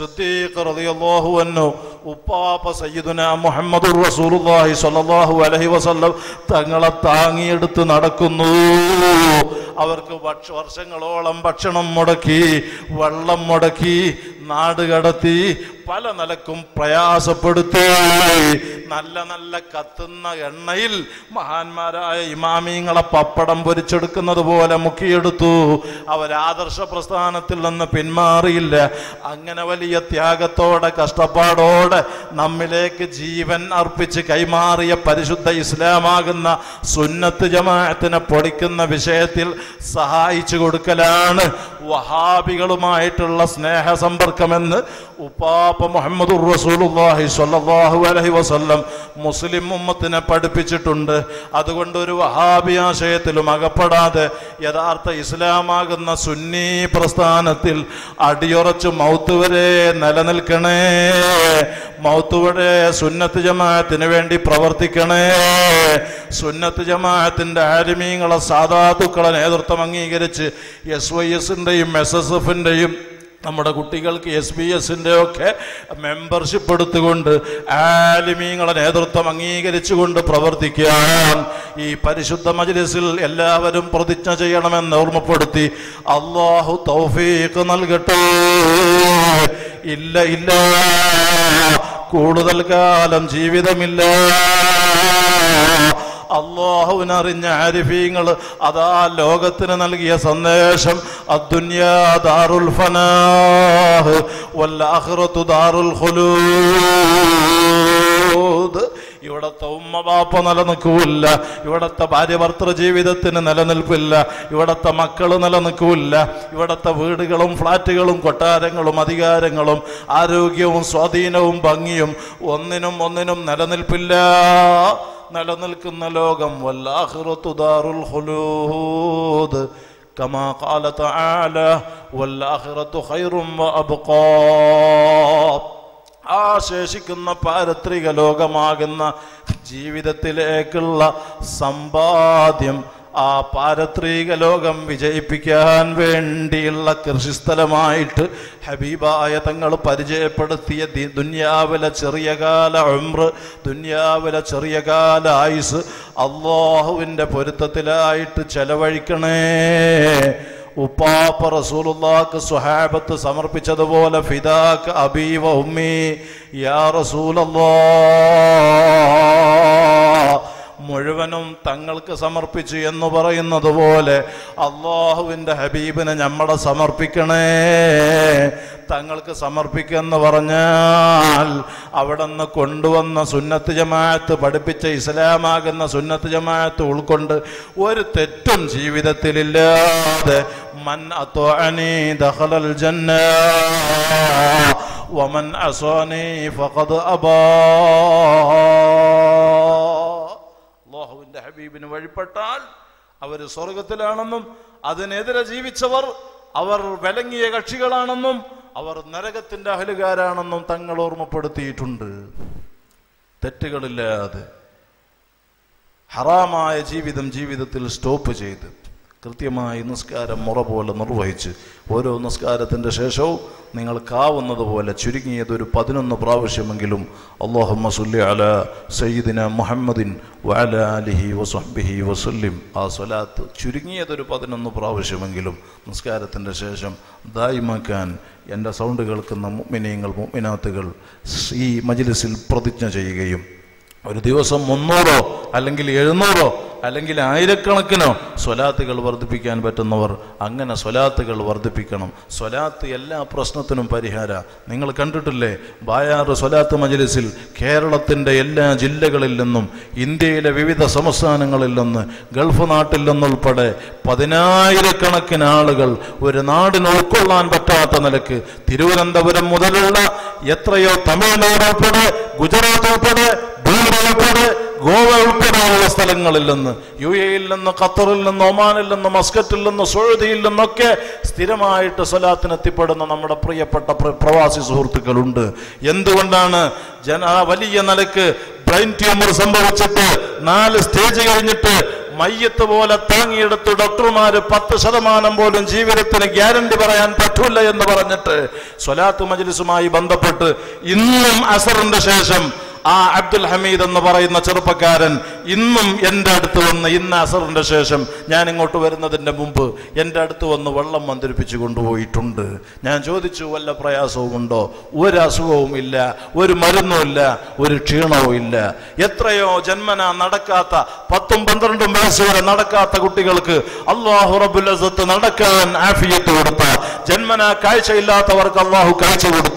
അൻഹു ഉപ്പാപ്പ സയ്യിദുന മുഹമ്മദ് റസൂലുള്ളാഹി സ്വല്ലല്ലാഹു അലൈഹി വസല്ലം തങ്ങളെ താങ്ങിയെടുത്ത് നടക്കുന്നു അവർക്ക് ഭക്ഷ വർഷങ്ങളോളം ഭക്ഷണം മുടക്കി വെള്ളം മുടക്കി നാട് കടത്തി പല നിലക്കും പ്രയാസപ്പെടുത്തി നല്ല നല്ല കത്തുന്ന എണ്ണയിൽ മഹാന്മാരായ ഇമാമിങ്ങളെ പപ്പടം പൊരിച്ചെടുക്കുന്നത് പോലെ മുക്കിയെടുത്തു അവർ ആദർശ പ്രസ്ഥാനത്തിൽ നിന്ന് പിന്മാറിയില്ല അങ്ങനെ വലിയ ത്യാഗത്തോടെ കഷ്ടപ്പാടോടെ നമ്മിലേക്ക് ജീവൻ അർപ്പിച്ച് കൈമാറിയ പരിശുദ്ധ ഇസ്ലാമാകുന്ന സുന്നത്ത് ജമാഅത്തിനെ പൊടിക്കുന്ന വിഷയത്തിൽ സഹായിച്ചു കൊടുക്കലാണ് വഹാബികളുമായിട്ടുള്ള സ്നേഹസമ്പർക്കമെന്ന് ഉപ്പാപ്പ ഉപ്പാപ്പ മുഹമ്മദ് റസൂലുള്ളാഹി സ്വല്ലല്ലാഹു അലൈഹി വസല്ലം മുസ്ലിം ഉമ്മത്തിനെ പഠിപ്പിച്ചിട്ടുണ്ട് അതുകൊണ്ട് ഒരു വഹാബി ആശയത്തിലും അകപ്പെടാതെ യഥാർത്ഥ ഇസ്ലാമാകുന്ന സുന്നി പ്രസ്ഥാനത്തിൽ അടിയുറച്ച് മൗത്ത് വരെ നിലനിൽക്കണേ മൗത്ത് വരെ സുന്നത്ത് ജമാഅത്തിന് വേണ്ടി പ്രവർത്തിക്കണേ സുന്നത്ത് ജമാഅത്തിന്റെ ആലിമീങ്ങളെ സാധാതുക്കളെ നേതൃത്വം അംഗീകരിച്ച് എസ് വൈ എസിന്റെയും എസ് എസ് എഫിന്റെയും നമ്മുടെ കുട്ടികൾക്ക് എസ് ബി എസിൻ്റെ ഒക്കെ മെമ്പർഷിപ്പ് എടുത്തുകൊണ്ട് ആലിമീങ്ങളെ നേതൃത്വം അംഗീകരിച്ചുകൊണ്ട് പ്രവർത്തിക്കാൻ ഈ പരിശുദ്ധ മജ്ലിസിൽ എല്ലാവരും പ്രതിജ്ഞ ചെയ്യണമെന്ന് ഓർമ്മപ്പെടുത്തി അള്ളാഹു തൗഫീഖ് നൽകട്ടെ ഇല്ല ഇല്ല കൂടുതൽ കാലം ജീവിതമില്ല അള്ളാഹുവിനറിഞ്ഞ ആരിഫീങ്ങൾ അതാ ലോകത്തിന് നൽകിയ സന്ദേശം അദ്ദുന്യാ ദാറുൽ ഫനാഹ് വല്ലാഖിറത്തു ദാറുൽ ഖുലൂദ് ഇവിടത്തെ ഉമ്മ ബാപ്പ നിലനിൽക്കൂല്ല ഇവിടത്തെ ഭാര്യ ഭർത്തൃ ജീവിതത്തിന് നിലനിൽപ്പില്ല ഇവിടത്തെ മക്കൾ നിലനിൽക്കൂല്ല ഇവിടത്തെ വീടുകളും ഫ്ലാറ്റുകളും കൊട്ടാരങ്ങളും അധികാരങ്ങളും ആരോഗ്യവും സ്വാധീനവും ഭംഗിയും ഒന്നിനും ഒന്നിനും നിലനിൽപ്പില്ല നിലനിൽക്കുന്ന ലോകം വല്ലാഹിറത്തു ദാറുൽ ഖുലൂദ് كما قال تعالى والآخرة خير وأبقى ആ ശേഷിക്കുന്ന പാരത്രിക ലോകമാകുന്ന ജീവിതത്തിലേക്കുള്ള സമ്പാദ്യം ആ പാരത്രിക ലോകം വിജയിപ്പിക്കാൻ വേണ്ടിയുള്ള കൃഷിസ്ഥലമായിട്ട് ഹബീബായ തങ്ങൾ പരിചയപ്പെടുത്തിയ ദി- ദുന്യാവിലെ ചെറിയ കാല ഉംറ് ദുന്യാവിലെ ചെറിയ കാല ആയുസ് അള്ളാഹുവിൻ്റെ പൊരുത്തത്തിലായിട്ട് ചെലവഴിക്കണേ ഉപ്പാപ്പ റസൂലുള്ളാക്ക് സ്വഹാബത്ത് സമർപ്പിച്ചതുപോലെ ഫിദാക്ക് അബീവ ഉമ്മി യാ റസൂലല്ലാ മുഴുവനും തങ്ങൾക്ക് സമർപ്പിച്ചു എന്ന് പറയുന്നത് പോലെ അള്ളാഹുവിൻ്റെ ഹബീബിനെ നമ്മളെ സമർപ്പിക്കണേ തങ്ങൾക്ക് സമർപ്പിക്കെന്ന് പറഞ്ഞാൽ അവിടെ നിന്ന് കൊണ്ടുവന്ന സുന്നത്ത് ജമാഅത്ത് പഠിപ്പിച്ച ഇസ്ലാമാകുന്ന സുന്നത്ത് ജമാഅത്ത് ഉൾക്കൊണ്ട് ഒരു തെറ്റും ജീവിതത്തിലില്ലാതെ മൻ അത്വഅനി ദഖലൽ ജന്ന വമൻ അസാനി ഫഖദ് അബാ അള്ളാഹുവിന്റെ ഹബീബിന് വഴിപ്പെട്ടാൽ അവർ സ്വർഗത്തിലാണെന്നും അതിനെതിരെ ജീവിച്ചവർ അവർ വിലങ്ങിയ കക്ഷികളാണെന്നും അവർ നരകത്തിന്റെ അഹലുകാരാണെന്നും തങ്ങൾ ഓർമ്മപ്പെടുത്തിയിട്ടുണ്ട് തെറ്റുകളില്ലാതെ ഹറാമായ ജീവിതം ജീവിതത്തിൽ സ്റ്റോപ്പ് ചെയ്ത് കൃത്യമായി നിസ്കാരം മുറ പോലെ നിർവഹിച്ച് ഓരോ നിസ്കാരത്തിൻ്റെ ശേഷവും നിങ്ങൾക്കാവുന്നത് പോലെ ചുരുങ്ങിയത് ഒരു പതിനൊന്ന് പ്രാവശ്യമെങ്കിലും അള്ളാഹുമ്മ സുല്ലി അല സയ്യിദിന മുഹമ്മദിൻ വഅല അലിഹി വസഹ്ബിഹി വസല്ലിം ആ സ്വലാത്ത് ചുരുങ്ങിയതൊരു പതിനൊന്ന് പ്രാവശ്യമെങ്കിലും നിസ്കാരത്തിൻ്റെ ശേഷം ദായിമാക്കാൻ എൻ്റെ സൗണ്ട് കേൾക്കുന്ന മുഅ്മിനീങ്ങൾ മുഅ്മിനാത്തുകൾ ഈ മജ്ലിസിൽ പ്രതിജ്ഞ ചെയ്യുകയും ഒരു ദിവസം മുന്നൂറോ അല്ലെങ്കിൽ എഴുന്നൂറോ അല്ലെങ്കിൽ ആയിരക്കണക്കിനോ സ്വലാത്തുകൾ വർദ്ധിപ്പിക്കാൻ പറ്റുന്നവർ അങ്ങനെ സ്വലാത്തുകൾ വർദ്ധിപ്പിക്കണം സ്വലാത്ത് എല്ലാ പ്രശ്നത്തിനും പരിഹാര നിങ്ങൾ കണ്ടിട്ടില്ലേ ബായാറ് സ്വലാത്ത് മജലിസിൽ കേരളത്തിൻ്റെ എല്ലാ ജില്ലകളിൽ നിന്നും ഇന്ത്യയിലെ വിവിധ സംസ്ഥാനങ്ങളിൽ നിന്ന് ഗൾഫ് നാട്ടിൽ നിന്നുൾപ്പെടെ പതിനായിരക്കണക്കിന് ആളുകൾ ഒരു നാടിന് ഉൾക്കൊള്ളാൻ പറ്റാത്ത നിലക്ക് തിരുവനന്തപുരം മുതലുള്ള എത്രയോ തമിഴ്നാട് ഉൾപ്പെടെ ഗുജറാത്ത് ഉൾപ്പെടെ ബംഗാൾ ഉൾപ്പെടെ ഗോവ ഉൾപ്പെടെയുള്ള സ്ഥലങ്ങളിൽ നിന്ന് യു എയിൽ നിന്ന് ഖത്തറിൽ നിന്ന് ഒമാനിൽ നിന്ന് മസ്കറ്റിൽ നിന്ന് സൗദിയിൽ നിന്നൊക്കെ സ്ഥിരമായിട്ട് സ്വലാത്തിന് എത്തിപ്പെടുന്ന നമ്മുടെ പ്രിയപ്പെട്ട പ്ര- പ്രവാസി സുഹൃത്തുക്കളുണ്ട് എന്തുകൊണ്ടാണ് ജന ആ വലിയ നിലക്ക് ബ്രെയിൻ ട്യൂമർ സംഭവിച്ചിട്ട് നാല് സ്റ്റേജ് കഴിഞ്ഞിട്ട് മയ്യത്ത് പോലെ താങ്ങിയെടുത്ത് ഡോക്ടർമാര് പത്ത് ശതമാനം പോലും ജീവിതത്തിന് ഗ്യാരണ്ടി പറയാൻ പറ്റൂല എന്ന് പറഞ്ഞിട്ട് സ്വലാത്ത് മജ്ലിസുമായി ബന്ധപ്പെട്ട് ഇന്നും അസറിന്റെ ശേഷം ആ അബ്ദുൽ ഹമീദ് എന്ന് പറയുന്ന ചെറുപ്പക്കാരൻ ഇന്നും എൻ്റെ അടുത്ത് വന്ന് ഇന്ന് അസറിന്റെ ശേഷം ഞാൻ ഇങ്ങോട്ട് വരുന്നതിൻ്റെ മുമ്പ് എൻ്റെ അടുത്ത് വന്ന് വെള്ളം മന്ത്രിപ്പിച്ചു കൊണ്ടുപോയിട്ടുണ്ട് ഞാൻ ചോദിച്ചു വല്ല പ്രയാസവും ഉണ്ടോ ഒരു അസുഖവും ഇല്ല ഒരു മരുന്നും ഇല്ല ഒരു ക്ഷീണവും ഇല്ല എത്രയോ ജന്മന നടക്കാത്ത പത്തും പന്ത്രണ്ടും വയസ്സ് വരെ നടക്കാത്ത കുട്ടികൾക്ക് അള്ളാഹു റബുൽ അസത്ത് നടക്കാൻ ആഫിയത്ത് കൊടുത്ത ജന്മന കാഴ്ചയില്ലാത്തവർക്ക് അള്ളാഹു കാഴ്ച കൊടുത്ത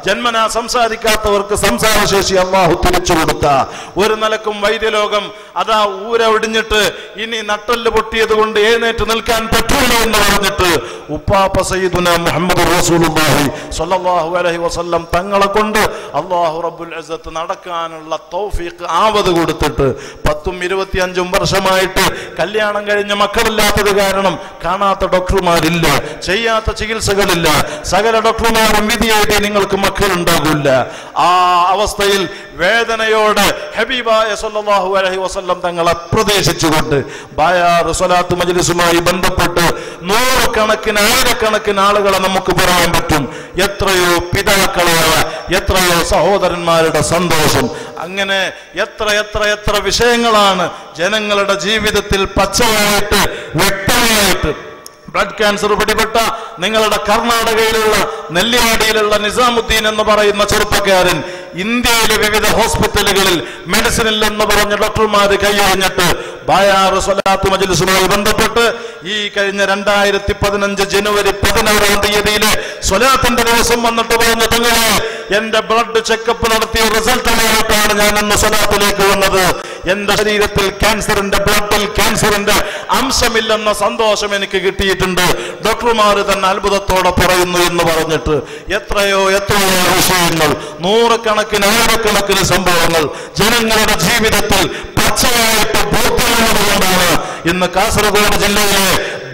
ജന്മനാ സംസാരിക്കാത്തവർക്ക് സംസാരശേഷി അള്ളാഹു തിരിച്ചു കൊടുത്ത ഒരു നിലക്കും വൈദ്യലോകം അതാ ഊര ഒടിഞ്ഞിട്ട് ഇനി നട്ടല് പൊട്ടിയത് കൊണ്ട് എഴുന്നേറ്റ് നിൽക്കാൻ പറ്റൂല എന്ന് പറഞ്ഞിട്ട് ഉപ്പാപ്പ സയ്യിദുന മുഹമ്മദ് റസൂലുള്ളാഹി സ്വല്ലല്ലാഹു അലൈഹി വസല്ലം തങ്ങളെ കൊണ്ട് അള്ളാഹു റബ്ബുൽ ഇസ്സത്ത് നടക്കാനുള്ള തൗഫീഖ് ആവത് കൊടുത്തിട്ട് പത്തും ഇരുപത്തിയഞ്ചും വർഷമായിട്ട് കല്യാണം കഴിഞ്ഞ മക്കളില്ലാത്തത് കാരണം കാണാത്ത ഡോക്ടർമാരില്ല ചെയ്യാത്ത ചികിത്സകളില്ല സകല ഡോക്ടർമാരും വിധിയായിട്ട് നിങ്ങൾക്ക് മക്കളുണ്ടാകില്ല ആ അവസ്ഥയിൽ വേദനയോട് ഹബീബായ സല്ലല്ലാഹു അലൈഹി വസല്ലം തങ്ങളെ പ്രദേശിച്ചുകൊണ്ട് ബായാർ സ്വലാത്ത് മജ്ലിസുമായി ബന്ധപ്പെട്ട് നൂറുകണക്കിന് ആയിരക്കണക്കിന് ആളുകളെ നമുക്ക് പറയാൻ പറ്റും എത്രയോ പിതാക്കളായ എത്രയോ സഹോദരന്മാരുടെ സന്തോഷം അങ്ങനെ എത്ര എത്ര എത്ര വിഷയങ്ങളാണ് ജനങ്ങളുടെ ജീവിതത്തിൽ പച്ചയായിട്ട് വ്യക്തമായിട്ട് ബ്ലഡ് ക്യാൻസർ പിടിപെട്ട നിങ്ങളുടെ കർണാടകയിലുള്ള നെല്ലിയാടിയിലുള്ള നിസാമുദ്ദീൻ എന്ന് പറയുന്ന ചെറുപ്പക്കാരൻ ഇന്ത്യയിലെ വിവിധ ഹോസ്പിറ്റലുകളിൽ മെഡിസിനിൽ എന്ന് പറഞ്ഞ ഡോക്ടർമാര് കൈയൊഴിഞ്ഞിട്ട് ബായാറ് സ്വലാത്ത് മജ്ലിസുമായി ബന്ധപ്പെട്ട് ഈ കഴിഞ്ഞ രണ്ടായിരത്തി പതിനഞ്ച് ജനുവരി പതിനാറാം തീയതിയിലെ സ്വലാത്തിന്റെ ദിവസം വന്നിട്ട് പറഞ്ഞ തങ്ങളെ എന്റെ ബ്ലഡ് ചെക്കപ്പ് നടത്തിയ റിസൾട്ടുമായിട്ടാണ് ഞാൻ ഇന്ന് സ്വലാത്തിലേക്ക് വന്നത് എന്റെ ശരീരത്തിൽ ക്യാൻസറിന്റെ ബ്ലഡിൽ ക്യാൻസറിന്റെ അംശമില്ലെന്ന സന്തോഷം എനിക്ക് കിട്ടിയിട്ടുണ്ട് ഡോക്ടർമാർ തന്നെ അത്ഭുതത്തോടെ പറയുന്നു എന്ന് പറഞ്ഞിട്ട് എത്രയോ എത്രയോ വിഷയങ്ങൾ നൂറുകണക്കിന് ആയിരക്കണക്കിന് സംഭവങ്ങൾ ജനങ്ങളുടെ ജീവിതത്തിൽ പച്ചയായിട്ട് ബോധ്യമുള്ളതുകൊണ്ടാണ് ഇന്ന് കാസർഗോഡ് ജില്ലയിലെ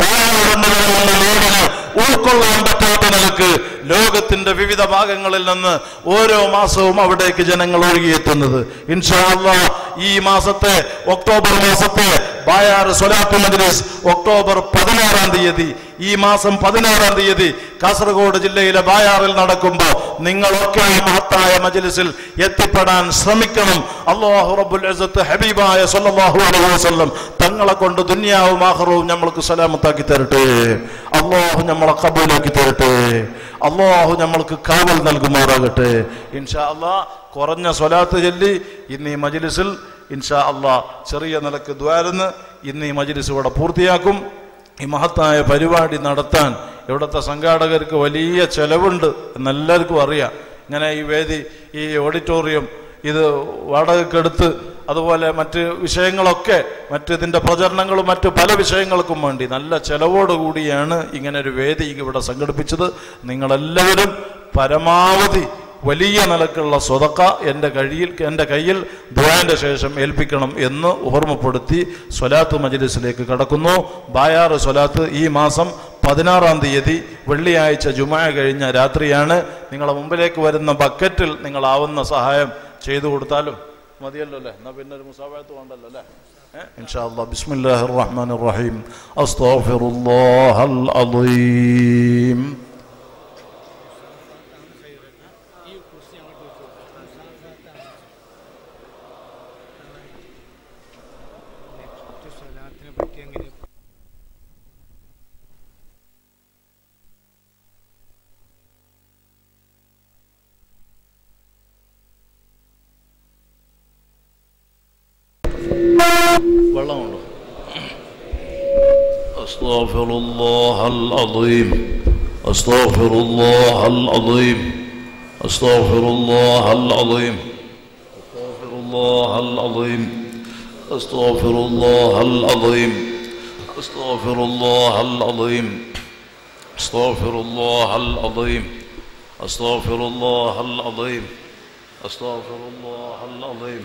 ബാലവെന്ന ലോകന് ഉൾക്കൊള്ളാൻ പറ്റാത്ത നിലക്ക് ലോകത്തിന്റെ വിവിധ ഭാഗങ്ങളിൽ നിന്ന് ഓരോ മാസവും അവിടേക്ക് ജനങ്ങൾ ഒഴുകിയെത്തുന്നത് ഇൻഷാ അല്ലാ ഈ മാസത്തെ ഒക്ടോബർ മാസത്തെ ബായാർ സ്വലാത്ത് മജ്ലിസ് ഒക്ടോബർ പതിനാറാം തീയതി ഈ മാസം പതിനാറാം തീയതി കാസർഗോഡ് ജില്ലയിലെ ബായാറിൽ നടക്കുമ്പോൾ നിങ്ങളൊക്കെ ഈ മഹത്തായ മജ്ലിസിൽ എത്തിപ്പെടാൻ ശ്രമിക്കണം അള്ളാഹു റബ്ബുൽ ഇസ്സത്ത് ഹബീബായ സല്ലല്ലാഹു അലൈഹി വസല്ലം തങ്ങളെ കൊണ്ട് ദുനിയാവും ആഖിറവും നമ്മൾക്ക് സലാമത്താക്കി തരട്ടെ അള്ളാഹു നമ്മളെ കബൂലാക്കി തരട്ടെ അള്ളാഹു നമ്മൾക്ക് കാവൽ നൽകുമാറാകട്ടെ ഇൻഷാ അള്ളാ കുറഞ്ഞ സ്വലാത്ത് ചൊല്ലി ഇന്ന് ഈ മജ്ലിസിൽ ഇൻഷാ അള്ളാ ചെറിയ നിലക്ക് ദ്വാരന്ന് ഇന്ന് ഈ മജ്ലിസ് ഇവിടെ പൂർത്തിയാക്കും ഈ മഹത്തായ പരിപാടി നടത്താൻ ഇവിടുത്തെ സംഘാടകർക്ക് വലിയ ചെലവുണ്ട് എന്നെല്ലാവർക്കും അറിയാം ഇങ്ങനെ ഈ വേദി ഈ ഓഡിറ്റോറിയം ഇത് വാടകയ്ക്കെടുത്ത് അതുപോലെ മറ്റ് വിഷയങ്ങളൊക്കെ മറ്റ് ഇതിൻ്റെ പ്രചരണങ്ങളും മറ്റ് പല വിഷയങ്ങൾക്കും വേണ്ടി നല്ല ചെലവോടുകൂടിയാണ് ഇങ്ങനെ ഒരു വേദി ഇവിടെ സംഘടിപ്പിച്ചത് നിങ്ങളെല്ലാവരും പരമാവധി വലിയ നിലക്കുള്ള സ്വതക്ക എൻ്റെ കഴിയിൽ എൻ്റെ കയ്യിൽ ദ്വാന്റെ ശേഷം ഏൽപ്പിക്കണം എന്ന് ഓർമ്മപ്പെടുത്തി സ്വലാത്ത് മജ്ലിസിലേക്ക് കടക്കുന്നു ബായാറ് സ്വലാത്ത് ഈ മാസം പതിനാറാം തീയതി വെള്ളിയാഴ്ച ജുമായ കഴിഞ്ഞ രാത്രിയാണ് നിങ്ങളെ മുമ്പിലേക്ക് വരുന്ന ബക്കറ്റിൽ നിങ്ങളാവുന്ന സഹായം ചെയ്തു കൊടുത്താലും മതിയല്ലോ അല്ലേ എന്നാ പിന്നെ ഒരു മുസാഫത്ത് വേണ്ടല്ലോ അല്ലേ إن شاء الله بسم الله الرحمن الرحيم أستغفر الله العظيم സ്വലാത്തിനെ പറ്റി എങ്ങനെ വെള്ളമുണ്ടോ أستغفر الله العظيم أستغفر الله العظيم أستغفر الله العظيم أستغفر الله العظيم أستغفر الله العظيم أستغفر الله العظيم أستغفر الله العظيم أستغفر الله العظيم أستغفر الله العظيم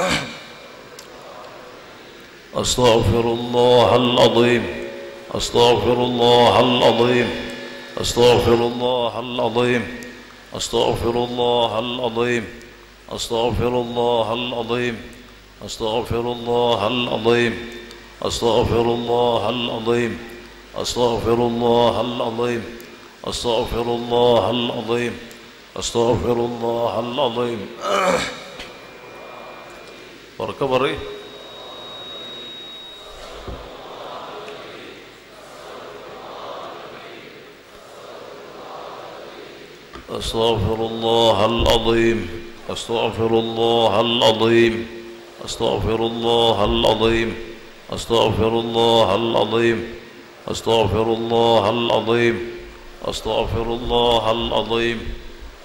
أستغفر الله العظيم أستغفر الله العظيم أستغفر الله العظيم أستغفر الله العظيم أستغفر الله العظيم أستغفر الله العظيم أستغفر الله العظيم أستغفر الله العظيم أستغفر الله العظيم أستغفر الله العظيم ഉറക്കെ പറയും أستغفر الله العظيم أستغفر الله العظيم أستغفر الله العظيم أستغفر الله العظيم أستغفر الله العظيم أستغفر الله العظيم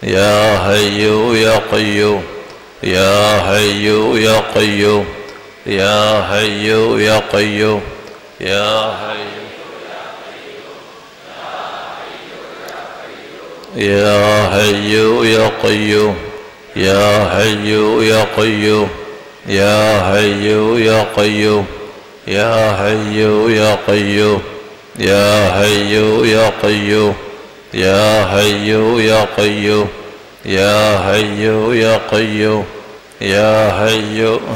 يا حي يا قيوم يا حي يا قيوم يا حي يا قيوم يا حي يا حي يا قيوم يا حي يا قيوم يا حي يا قيوم يا حي يا قيوم يا حي يا قيوم يا حي يا قيوم يا حي يا قيوم يا حي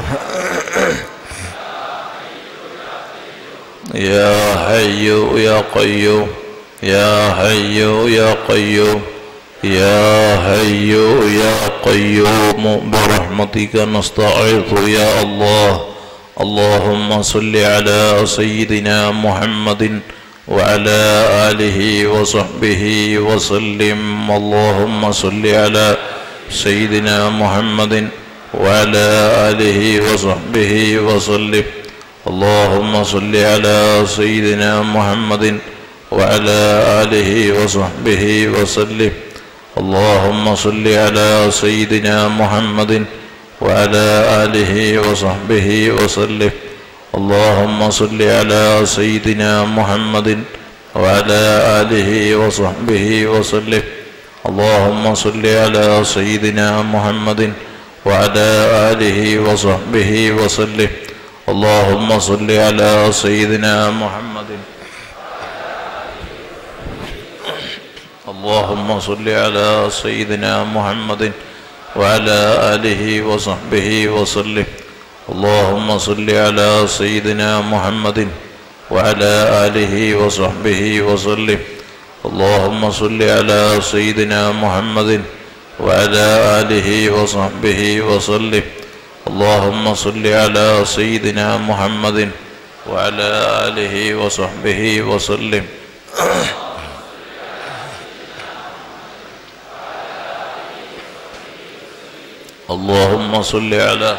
يا حي يا قيوم يا حي يا قيوم يا حي يا قيوم برحمتك نستعيذ يا الله اللهم صل على سيدنا محمد وعلى آله وصحبه وسلم اللهم صل على سيدنا محمد وعلى آله وصحبه وسلم اللهم صل على سيدنا محمد وعلى آله وصحبه وسلم اللهم صل على سيدنا محمد وعلى آله وصحبه وسلم اللهم صل على سيدنا محمد وعلى آله وصحبه وسلم اللهم صل على سيدنا محمد وعلى آله وصحبه وسلم اللهم صل على سيدنا محمد اللهم صل على سيدنا محمد وعلى آله وصحبه وسلم اللهم صل على سيدنا محمد وعلى آله وصحبه وسلم اللهم صل على سيدنا محمد وعلى آله وصحبه وسلم اللهم صل على سيدنا محمد وعلى آله وصحبه وسلم اللهم صل على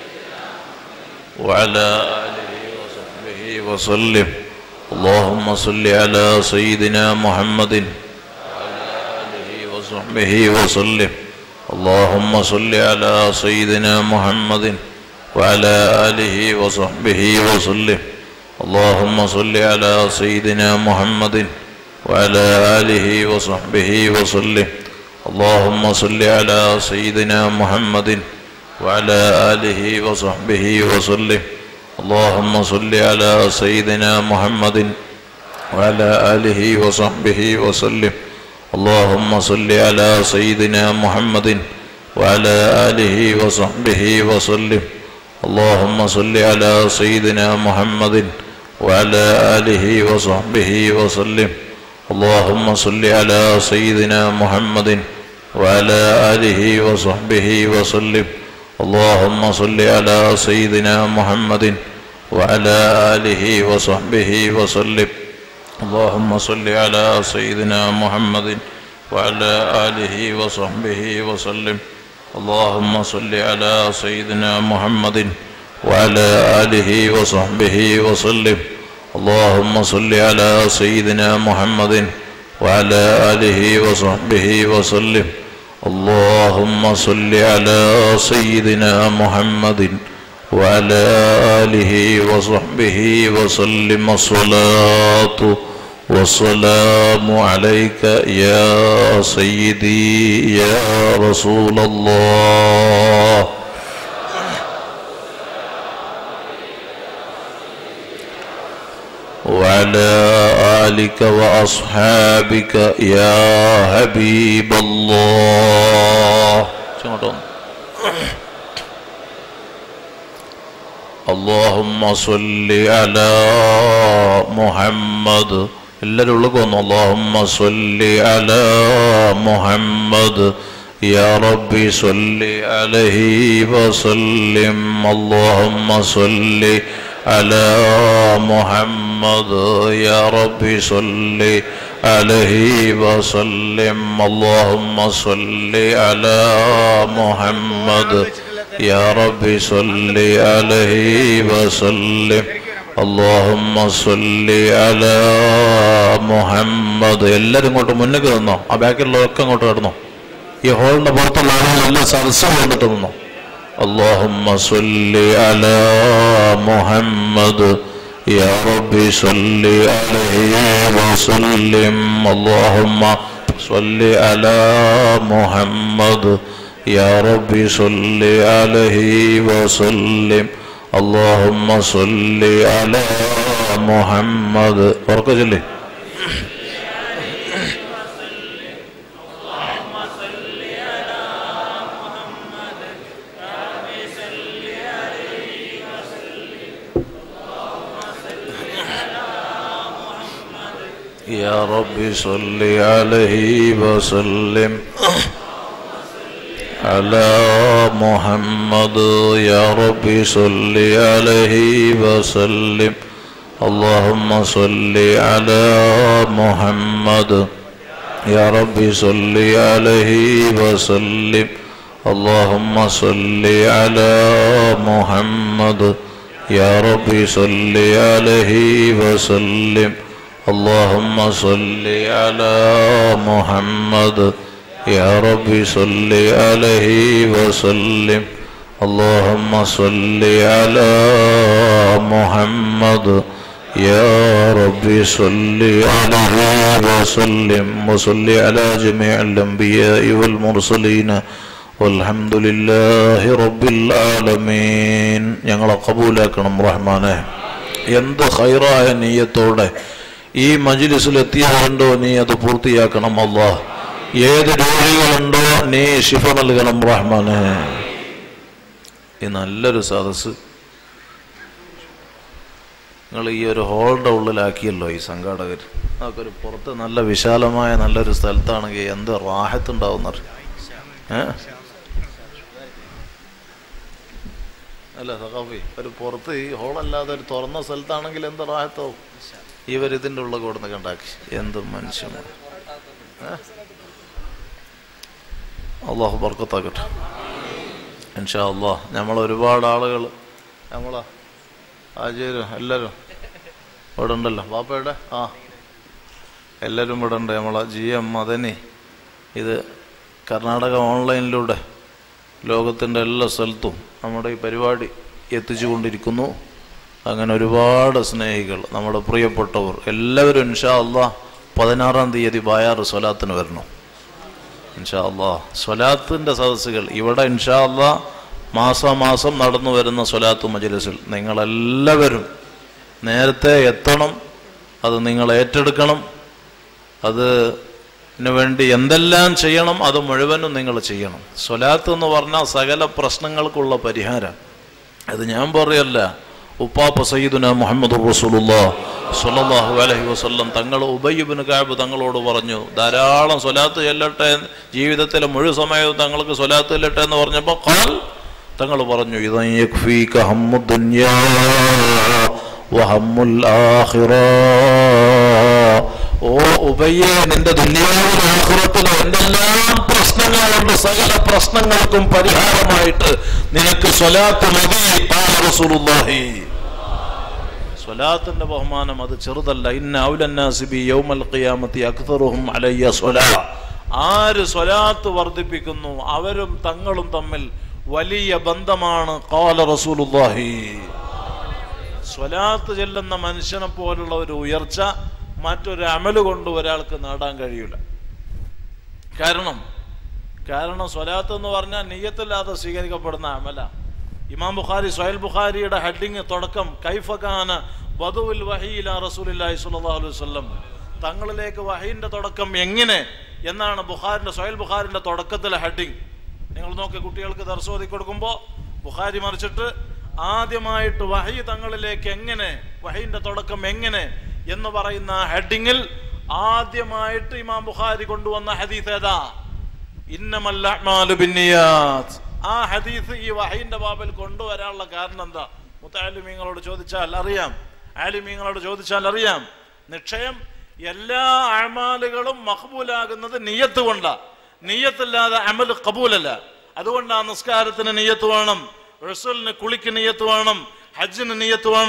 وعلى آله وصحبه وسلم اللهم صل على سيدنا محمد وعلى آله وصحبه وسلم اللهم صل على سيدنا محمد وعلى آله وصحبه وسلم اللهم صل على سيدنا محمد وعلى آله وصحبه وسلم اللهم صل على سيدنا محمد وعلى آله وصحبه وسلم اللهم صل على سيدنا محمد وعلى آله وصحبه وسلم اللهم صل على سيدنا محمد وعلى آله وصحبه وسلم اللهم صل على سيدنا محمد وعلى آله وصحبه وسلم اللهم صل على سيدنا محمد وعلى آله وصحبه وسلم اللهم صل على سيدنا محمد وعلى آله وصحبه وسلم اللهم صل على سيدنا محمد وعلى آله وصحبه وسلم اللهم صل على سيدنا محمد وعلى آله وصحبه وسلم اللهم صل على سيدنا محمد وعلى آله وصحبه وسلم اللهم صل على سيدنا محمد وعلى آله وصحبه وسلم الصلاة والسلام عليك يا سيدي يا رسول الله وعلى آلك وأصحابك يا حبيب الله اللهم صل على محمد എല്ലാവരും ഉള്ളിൽ വന്നു اللهم صل على محمد يا ربي صل عليه وسلم اللهم صل على محمد يا ربي صل عليه وسلم اللهم صل على محمد يا ربي صل عليه وسلم اللهم صل على محمد എല്ലാവരും ഇങ്ങോട്ട് മുന്നേക്ക് നിന്നോ ആ ബാക്കിലുള്ളവരൊക്കെ അങ്ങോട്ട് കിടന്നോ ഈ ഹോളിന്റെ പുറത്തുള്ള ആളുകളെല്ലാം സദസ്സം കൊണ്ടിട്ട് നിന്നു اللهم صل على محمد يا ربي صل عليه وسلم اللهم صل على محمد يا ربي صل عليه وسلم اللهم صل على محمد ورقة جلي يا رب صل عليه وسلم على محمد يا رب صل عليه وسلم اللهم صل على محمد يا رب صل عليه وسلم اللهم صل على محمد يا رب صل عليه وسلم اللهم صل على محمد يا رب صل عليه وسلم اللهم صل على محمد يا رب صل عليه وسلم وصل على جميع الأنبياء والمرسلين والحمد لله رب العالمين ഞങ്ങളെ കബൂലാക്കണം റഹ്മാനെ എന്ത് ഹൈറായ നീയത്തോടെ ഈ മജിലിസിൽ എത്തിയതുണ്ടോ നീ അത് പൂർത്തിയാക്കണം അല്ലാ ഏത് രോഗികളുണ്ടോ നീ ശിഫ നൽകണം റഹ്മാനെ ഈ നല്ലൊരു സദസ് നിങ്ങൾ ഈ ഒരു ഹോളിൻ്റെ ഉള്ളിലാക്കിയല്ലോ ഈ സംഘാടകർ അതൊക്കെ ഒരു പുറത്ത് നല്ല വിശാലമായ നല്ലൊരു സ്ഥലത്താണെങ്കിൽ എന്ത് റാഹത്തുണ്ടാവുന്ന ഏ അല്ല സഖാഫി ഒരു പുറത്ത് ഈ ഹോളല്ലാതെ ഒരു തുറന്ന സ്ഥലത്താണെങ്കിൽ എന്ത് റാഹത്താവും ഇവർ ഇതിൻ്റെ ഉള്ള കൊടുന്ന് കണ്ടാക്കി എന്ത് മനുഷ്യന്മാർ അള്ളാഹു ബർക്കത്താക്കട്ടെ ഇൻഷാ അള്ളാഹ് നമ്മൾ ഒരുപാട് ആളുകൾ നമ്മളാ ആചാര്യം എല്ലാവരും ഇവിടെ ഉണ്ടല്ലോ ബാപ്പയുടെ ആ എല്ലാവരും ഇവിടെ ഉണ്ട് നമ്മളെ ജി എം മദനി ഇത് കർണാടക ഓൺലൈനിലൂടെ ലോകത്തിൻ്റെ എല്ലാ സ്ഥലത്തും നമ്മുടെ ഈ പരിപാടി എത്തിച്ചു കൊണ്ടിരിക്കുന്നു അങ്ങനെ ഒരുപാട് സ്നേഹികൾ നമ്മുടെ പ്രിയപ്പെട്ടവർ എല്ലാവരും ഇൻഷാ അള്ളാഹ് പതിനാറാം തീയതി ബായാറ് സ്വലാത്തിന് വരണം ഇൻഷാ അള്ളാഹ് സ്വലാത്തിൻ്റെ സദസ്സുകൾ ഇവിടെ ഇൻഷാ അള്ളാഹ് മാസാമാസം നടന്നു വരുന്ന സ്വലാത്ത് മജലിസിൽ നിങ്ങളെല്ലാവരും നേരത്തെ എത്തണം അത് നിങ്ങൾ ഏറ്റെടുക്കണം അത് ന് വേണ്ടി എന്തെല്ലാം ചെയ്യണം അത് മുഴുവനും നിങ്ങൾ ചെയ്യണം സ്വലാത്ത് എന്ന് പറഞ്ഞാൽ സകല പ്രശ്നങ്ങൾക്കുള്ള പരിഹാരം അത് ഞാൻ പറയല്ല ഉപ്പാപ്പ സയ്യിദുന മുഹമ്മദ് റസൂലുല്ലാ സ്വല്ലല്ലാഹു അലൈഹി വസല്ലം തങ്ങൾ ഉബയ്യബിന് കാബ് തങ്ങളോട് പറഞ്ഞു ധാരാളം സ്വലാത്ത് ചെല്ലട്ടെ ജീവിതത്തിലെ മുഴുവൻ സമയവും തങ്ങൾക്ക് സ്വലാത്ത് ചെല്ലട്ടെ എന്ന് പറഞ്ഞപ്പോൾ ഖാൽ തങ്ങൾ പറഞ്ഞു ഇദൻ യക്ഫീക ഹമ്മു ദുനിയാ വഹമ്മുൽ ആഖിറ ഓ ഉബയ്യ നിന്റെ ദുനിയാവിലും ആഖിറത്തിലും എന്തെല്ലാം പ്രശ്നങ്ങളുണ്ട് സകല പ്രശ്നങ്ങൾക്കും പരിഹാരമായിട്ട് നിനക്ക് സ്വലാത്ത് മതി ഖാല റസൂലുള്ളാഹി സ്വലാത്തിന്റെ ബഹുമാനം അത് ചെറുതല്ല ഇന്ന ഔലന്നാസിബി യൗമൽ ഖിയാമത്തി അക്തറുഹും അലയ്യ സ്വലാ ആര് സ്വലാത്ത് വർദ്ധിപ്പിക്കുന്നു അവരും തങ്ങളും തമ്മിൽ വലിയ ബന്ധമാണ് ഖാല റസൂലുള്ളാഹി സ്വലാത്ത് ചെല്ലുന്ന മനുഷ്യനെ പോലുള്ള ഒരു ഉയർച്ച മറ്റൊരു അമല് കൊണ്ട് ഒരാൾക്ക് നേടാൻ കഴിയില്ല കാരണം കാരണം സ്വലാത്ത് എന്ന് പറഞ്ഞാൽ നെയ്യത്തില്ലാതെ സ്വീകരിക്കപ്പെടുന്ന അമല ഇമാം ബുഖാരി സൊയൽ ബുഖാരിയുടെ ഹെഡിങ് തുടക്കം കൈഫഖാന വധുവിൽ വഹീല റസൂലില്ലാഹി സ്വല്ലല്ലാഹു അലൈഹി വസല്ലം തങ്ങളിലേക്ക് വഹീന്റെ തുടക്കം എങ്ങനെ എന്നാണ് ബുഖാരിന്റെ സൊയൽ ബുഖാരിന്റെ തുടക്കത്തിലെ ഹെഡിങ് നിങ്ങൾ നോക്കി കുട്ടികൾക്ക് ദർശോധി കൊടുക്കുമ്പോൾ ബുഖാരി മറിച്ചിട്ട് ആദ്യമായിട്ട് വഹി തങ്ങളിലേക്ക് എങ്ങനെ വഹീന്റെ തുടക്കം എങ്ങനെ എന്ന് പറയുന്ന ഹെഡിങ്ങിൽ ആദ്യമായിട്ട് ഇമാം ബുഖാരി കൊണ്ടുവന്ന ഹദീസ് ഏതാ ഇന്നമൽ അഅ്മാലു ബിന്നിയാത്ത് ആ ഹദീസ് ഈ വഹീന്റെ ബാബിൽ കൊണ്ടുവരാനുള്ള കാരണം എന്താ മുത്താലിമീങ്ങളോട് ചോദിച്ചാൽ അറിയാം ആലിമീങ്ങളോട് ചോദിച്ചാൽ അറിയാം നിക്ഷയം എല്ലാ അമാലുകളും മഖബൂലാകുന്നത് നിയ്യത്ത് കൊണ്ടാ നിയ്യത്തില്ലാതെ അമൽ കബൂലല്ല അതുകൊണ്ടാണ് നിസ്കാരത്തിന് നിയ്യത്ത് വേണം റസൂലിന് കുളിക്ക് നിയ്യത്ത് വേണം ഹജ്ജിന് നിയ്യത്ത് വേണം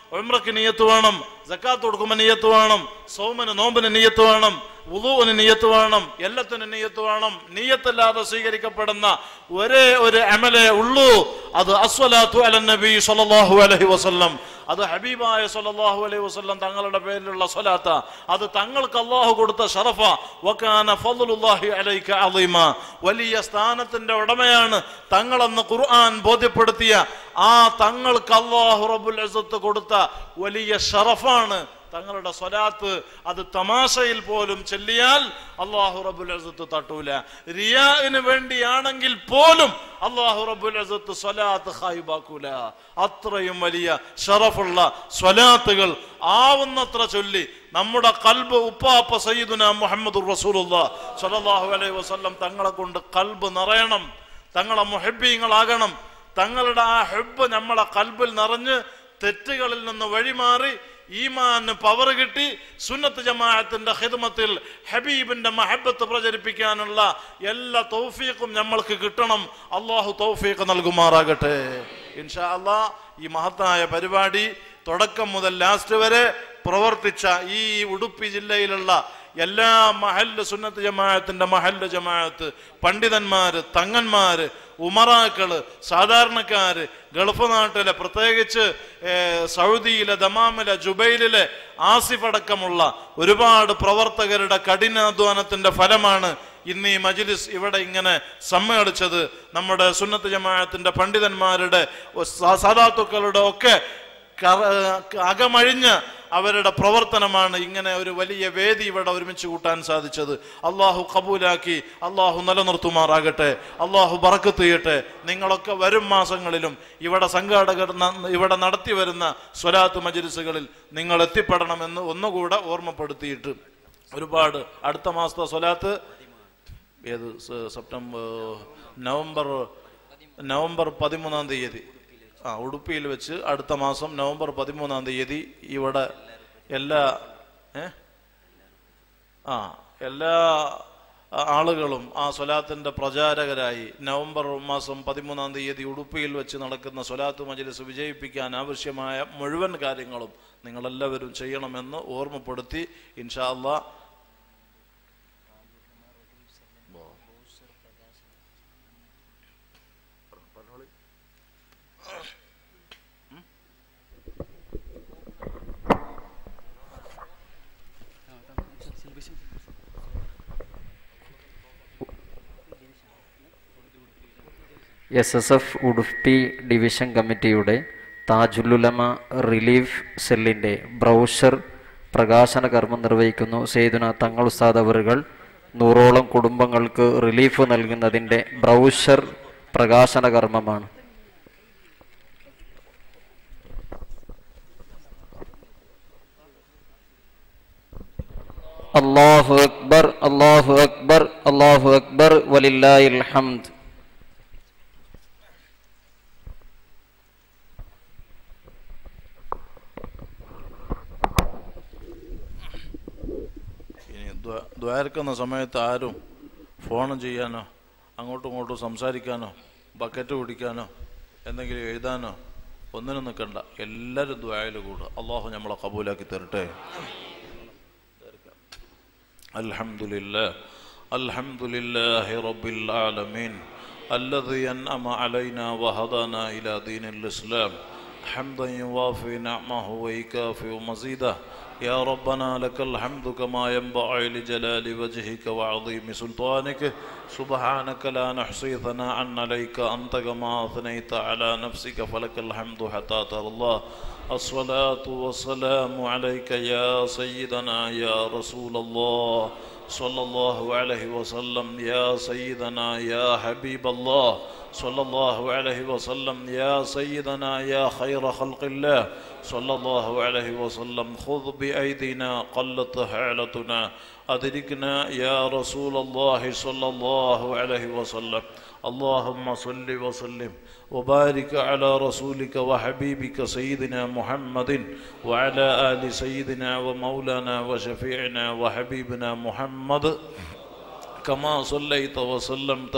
ഉംറക്ക് നിയത്ത് വേണം ജക്കാത്ത് കൊടുക്കുമ്പോൾ നിയത്ത് വേണം സൗമന് നോമ്പിന് നിയത്ത് വേണം വുളുവിന് നിയത്ത് വേണം എല്ലാത്തിനും നിയത്ത് വേണം നിയത്തല്ലാതെ സ്വീകരിക്കപ്പെടുന്ന ഒരേ ഒരു അമലേ ഉള്ളൂ അത് അസ്വലാത്തു അല നബി സല്ലല്ലാഹു അലൈഹി വസല്ലം അത് ഹബീബായ സല്ലല്ലാഹു അലൈഹി വസല്ലം തങ്ങളുടെ പേരിലുള്ള സ്വലാത്ത അത് തങ്ങൾക്ക് അള്ളാഹു കൊടുത്ത ഷറഫ വകാന ഫضലുല്ലാഹി അലൈക അളീമ വലിയ സ്ഥാനത്തിന്റെ ഉടമയാണ് തങ്ങളെന്ന് ഖുർആൻ ബോധ്യപ്പെടുത്തിയ ആ തങ്ങൾക്ക് അള്ളാഹു റബ്ബുൽ ഇസ്സത്ത് കൊടുത്ത വലിയ ഷറഫാണ് തങ്ങളുടെ സ്വലാത്ത് അത് തമാശയിൽ പോലും ചെല്ലിയാൽ അള്ളാഹു റബ്ബുൽ അസത്ത് തട്ടൂല റിയാന് വേണ്ടിയാണെങ്കിൽ പോലും അള്ളാഹു റബ്ബുൽ അസത്ത് സ്വലാത്ത് ഹായിബാക്കൂല അത്രയും വലിയ ഷറഫുള്ള സ്വലാത്തുകൾ ആവുന്നത്ര ചൊല്ലി നമ്മുടെ കൽബ് ഉപ്പാപ്പ സയ്യിദുന മുഹമ്മദ് റസൂലുള്ള സല്ലല്ലാഹു അലൈഹി വസല്ലം തങ്ങളെ കൊണ്ട് കൽബ് നിറയണം തങ്ങളെ മുഹബ്ബീങ്ങളാകണം തങ്ങളുടെ ആ ഹെബ് നമ്മളെ കൽബിൽ നിറഞ്ഞ് തെറ്റുകളിൽ നിന്ന് വഴിമാറി ഈമാന് പവർ കിട്ടി സുന്നത്ത് ജമാഅത്തിന്റെ ഹിദ്മത്തിൽ ഹബീബിന്റെ മഹബത്ത് പ്രചരിപ്പിക്കാനുള്ള എല്ലാ തൗഫീഖും നമ്മൾക്ക് കിട്ടണം അള്ളാഹു തൗഫീഖ് നൽകുമാറാകട്ടെ ഇൻഷാ അള്ളാ ഈ മഹത്തായ പരിപാടി തുടക്കം മുതൽ ലാസ്റ്റ് വരെ പ്രവർത്തിച്ച ഈ ഉടുപ്പി ജില്ലയിലുള്ള എല്ലാ മഹല്ല് സുന്നത്ത് ജമാഅത്തിന്റെ മഹല്ല് ജമാഅത്ത് പണ്ഡിതന്മാര് തങ്ങന്മാര് ഉമറാക്കള് സാധാരണക്കാര് ഗൾഫ് നാട്ടിലെ പ്രത്യേകിച്ച് ഏർ, സൗദിയിലെ ദമാമിലെ ജുബൈലിലെ ആസിഫ് അടക്കമുള്ള ഒരുപാട് പ്രവർത്തകരുടെ കഠിനാധ്വാനത്തിന്റെ ഫലമാണ് ഇന്ന് ഈ മജ്ലിസ് ഇവിടെ ഇങ്ങനെ സമ്മേളിച്ചത് നമ്മുടെ സുന്നത്ത് ജമാഅത്തിന്റെ പണ്ഡിതന്മാരുടെ സ- സാദാത്തുക്കളുടെ ഒക്കെ കറ- അകമഴിഞ്ഞ് അവരുടെ പ്രവർത്തനമാണ് ഇങ്ങനെ ഒരു വലിയ വേദി ഇവിടെ ഒരുമിച്ച് കൂട്ടാൻ സാധിച്ചത് അള്ളാഹു കബൂലാക്കി അള്ളാഹു നിലനിർത്തുമാറാകട്ടെ അള്ളാഹു ബറക്കത്ത് ചെയ്യട്ടെ നിങ്ങളൊക്കെ വരും മാസങ്ങളിലും ഇവിടെ സംഘാടകർ ന- ഇവിടെ നടത്തി വരുന്ന സ്വലാത്ത് മജലിസുകളിൽ നിങ്ങൾ എത്തിപ്പെടണമെന്ന് ഒന്നുകൂടെ ഓർമ്മപ്പെടുത്തിയിട്ട് ഒരുപാട് അടുത്ത മാസത്തെ സ്വലാത്ത് ഏത് സ- സെപ്റ്റംബർ നവംബർ നവംബർ പതിമൂന്നാം തീയതി ആ ഉടുപ്പിയിൽ വെച്ച് അടുത്ത മാസം നവംബർ പതിമൂന്നാം തീയതി ഇവിടെ എല്ലാ ഏ ആ എല്ലാ ആ, ആളുകളും ആ സ്വലാത്തിന്റെ പ്രചാരകരായി നവംബർ മാസം പതിമൂന്നാം തീയതി ഉടുപ്പിയിൽ വെച്ച് നടക്കുന്ന സ്വലാത്ത് മജ്ലിസ് വിജയിപ്പിക്കാൻ ആവശ്യമായ മുഴുവൻ കാര്യങ്ങളും നിങ്ങളെല്ലാവരും ചെയ്യണമെന്ന് ഓർമ്മപ്പെടുത്തി ഇൻഷാ അള്ളാ S S F Udupi division കമ്മിറ്റിയുടെ താജുലുലമ റിലീഫ് സെല്ലിൻ്റെ ബ്രൗഷർ പ്രകാശന കർമ്മം നിർവഹിക്കുന്നു സെയ്ദുന തങ്ങൾ ഉസ്താദ് അവറുകൾ നൂറോളം കുടുംബങ്ങൾക്ക് റിലീഫ് നൽകുന്നതിൻ്റെ ബ്രൗഷർ പ്രകാശന കർമ്മമാണ് അള്ളാഹു അക്ബർ അള്ളാഹു അക്ബർ അള്ളാഹു അക്ബർ വലില്ലാഹിൽ ഹംദ് ഇനി ദ്വ- ദ്വാരക്കുന്ന സമയത്ത് ആരും ഫോൺ ചെയ്യാനോ അങ്ങോട്ടും ഇങ്ങോട്ടും സംസാരിക്കാനോ ബക്കറ്റ് കുടിക്കാനോ എന്തെങ്കിലും എഴുതാനോ ഒന്നിനും നിൽക്കണ്ട എല്ലാവരും ദ്വായയിൽ കൂടുക അള്ളാഹു നമ്മളെ കബൂലാക്കി തരട്ടെ الحمد لله الحمد لله رب العالمين الذي أنعم علينا وهدانا إلى دين الإسلام حمدا يوافي نعمه ويكافئ مزيده يا ربنا لك الحمد كما ينبغي لجلال وجهك وعظيم سلطانك سبحانك لا نحصي ثناء عليك أنت كما أثنيت على نفسك فلك الحمد حتى ترى الله الصلاة والسلام عليك يا سيدنا يا رسول الله صلى الله عليه وسلم يا سيدنا يا حبيب الله صلى الله عليه وسلم يا سيدنا يا خير خلق الله صلى الله عليه وسلم خذ بأيدينا قلت حالتنا أدركنا يا رسول الله صلى الله عليه وسلم اللهم صل وسلم وبارك على رسولك وحبيبك سيدنا محمد وعلى آل سيدنا ومولانا وشفيعنا وحبيبنا محمد كما صليت وسلمت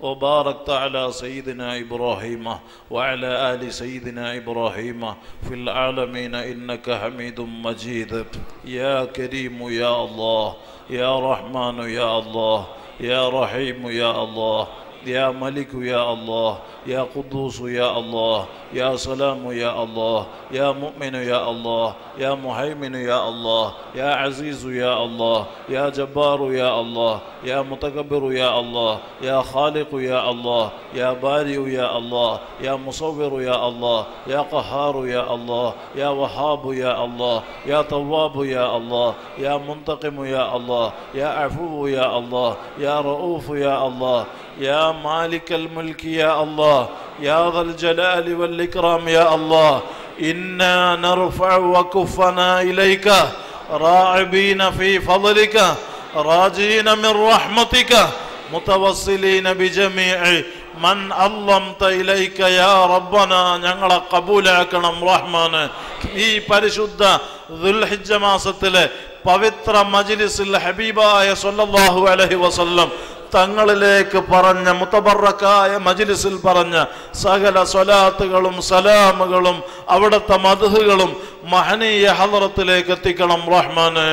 وباركت على سيدنا إبراهيم وعلى آل سيدنا إبراهيم في العالمين إنك حميد مجيد يا كريم يا الله يا رحمن يا الله يا رحيم يا الله يا ملك يا الله يا قدوس يا الله يا سلام يا الله يا مؤمن يا الله يا مهيمن يا الله يا عزيز يا الله يا جبار يا الله يا متكبر يا الله يا خالق يا الله يا بارئ يا الله يا مصور يا الله يا قهار يا الله يا وهاب يا الله يا تواب يا الله يا منتقم يا الله يا عفو يا الله يا رؤوف يا الله يا مالك الملك يا الله يا ذا الجلال والإكرام يا الله إنا نرفع وكفنا إليك راعبين في فضلك راجين من رحمتك متوصلين بجميع من علمت إليك يا ربنا ഞങ്ങളെ കബൂലാക്കണം റഹ്മാന് ഈ പരിശുദ്ധ ദുൽഹിജ്ജ മാസത്തിലെ പവിത്ര മജ്ലിസിൽ ഹബീബായ സല്ലല്ലാഹു അലൈഹി വസല്ലം തങ്ങളിലേക്ക് പറഞ്ഞ മുത്തബറക്കായ മജ്ലിസിൽ പറഞ്ഞ സകല സ്വലാത്തുകളും സലാമുകളും അവിടുത്തെ മധുഹുകളും മഹനീയ ഹലറത്തിലേക്ക് എത്തിക്കണം റഹ്മാന്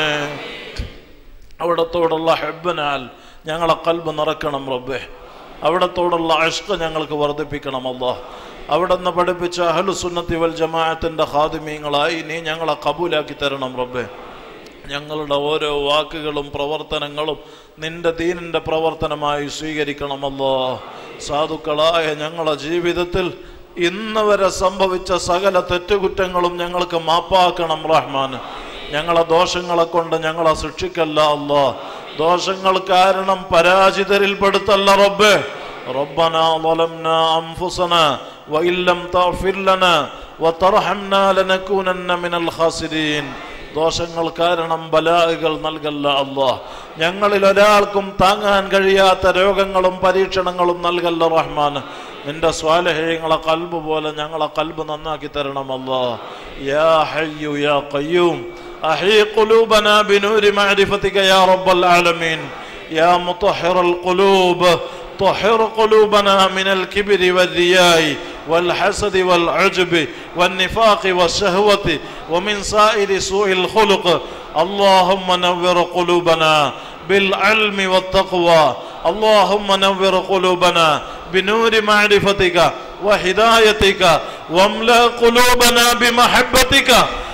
അവിടത്തോടുള്ള ഹെബനാൽ ഞങ്ങളെ കൽബ് നിറക്കണം റബ്ബെ അവിടത്തോടുള്ള അഷ്ക ഞങ്ങൾക്ക് വർദ്ധിപ്പിക്കണം അല്ലാ അവിടെ നിന്ന് പഠിപ്പിച്ച അഹലുസുന്നത്തി വൽ ജമാഅത്തിന്റെ ഹാദിമീങ്ങളായി നീ ഞങ്ങളെ കബൂലാക്കി തരണം റബ്ബെ ഞങ്ങളുടെ ഓരോ വാക്കുകളും പ്രവർത്തനങ്ങളും നിന്റെ ദീനിന്റെ പ്രവർത്തനമായി സ്വീകരിക്കണമല്ലോ സാധുക്കളായ ഞങ്ങളുടെ ജീവിതത്തിൽ ഇന്ന് വരെ സംഭവിച്ച സകല തെറ്റുകുറ്റങ്ങളും ഞങ്ങൾക്ക് മാപ്പാക്കണം റഹ്മാൻ ഞങ്ങളെ ദോഷങ്ങളെ കൊണ്ട് ഞങ്ങളെ ശിക്ഷിക്കല്ല അല്ലോ ദോഷങ്ങൾ കാരണം പരാജിതരിൽപ്പെടുത്തല്ല റബ്ബേ ربنا ظلمنا أنفسنا وإن لم تغفر لنا وترحمنا لنكونن من الخاسرين ദോഷങ്ങൾ കാരണം ബലാഹുകൾ നൽകല്ല അള്ളാഹ് ഞങ്ങളിൽ ഒരാൾക്കും താങ്ങാൻ കഴിയാത്ത രോഗങ്ങളും പരീക്ഷണങ്ങളും നൽകല്ല റഹ്മാൻ നിന്റെ സ്വാലഹ്യങ്ങളെ കൽബ് പോലെ ഞങ്ങളെ കൽബ് നന്നാക്കി തരണം അല്ലാഹ് യാ ഹയ്യു യാ ഖയ്യൂം അഹീ ഖുലൂബനാ ബിനൂരി മഅരിഫതിക യാ റബ്ബൽ ആലമീൻ യാ മുطهر القلوب طهر قلوبنا من الكبر والرياء والحسد والعجب والنفاق والشهوة ومن سائر سوء الخلق اللهم نور قلوبنا بالعلم والتقوى اللهم نور قلوبنا بنور معرفتك وهدايتك واملأ قلوبنا بمحبتك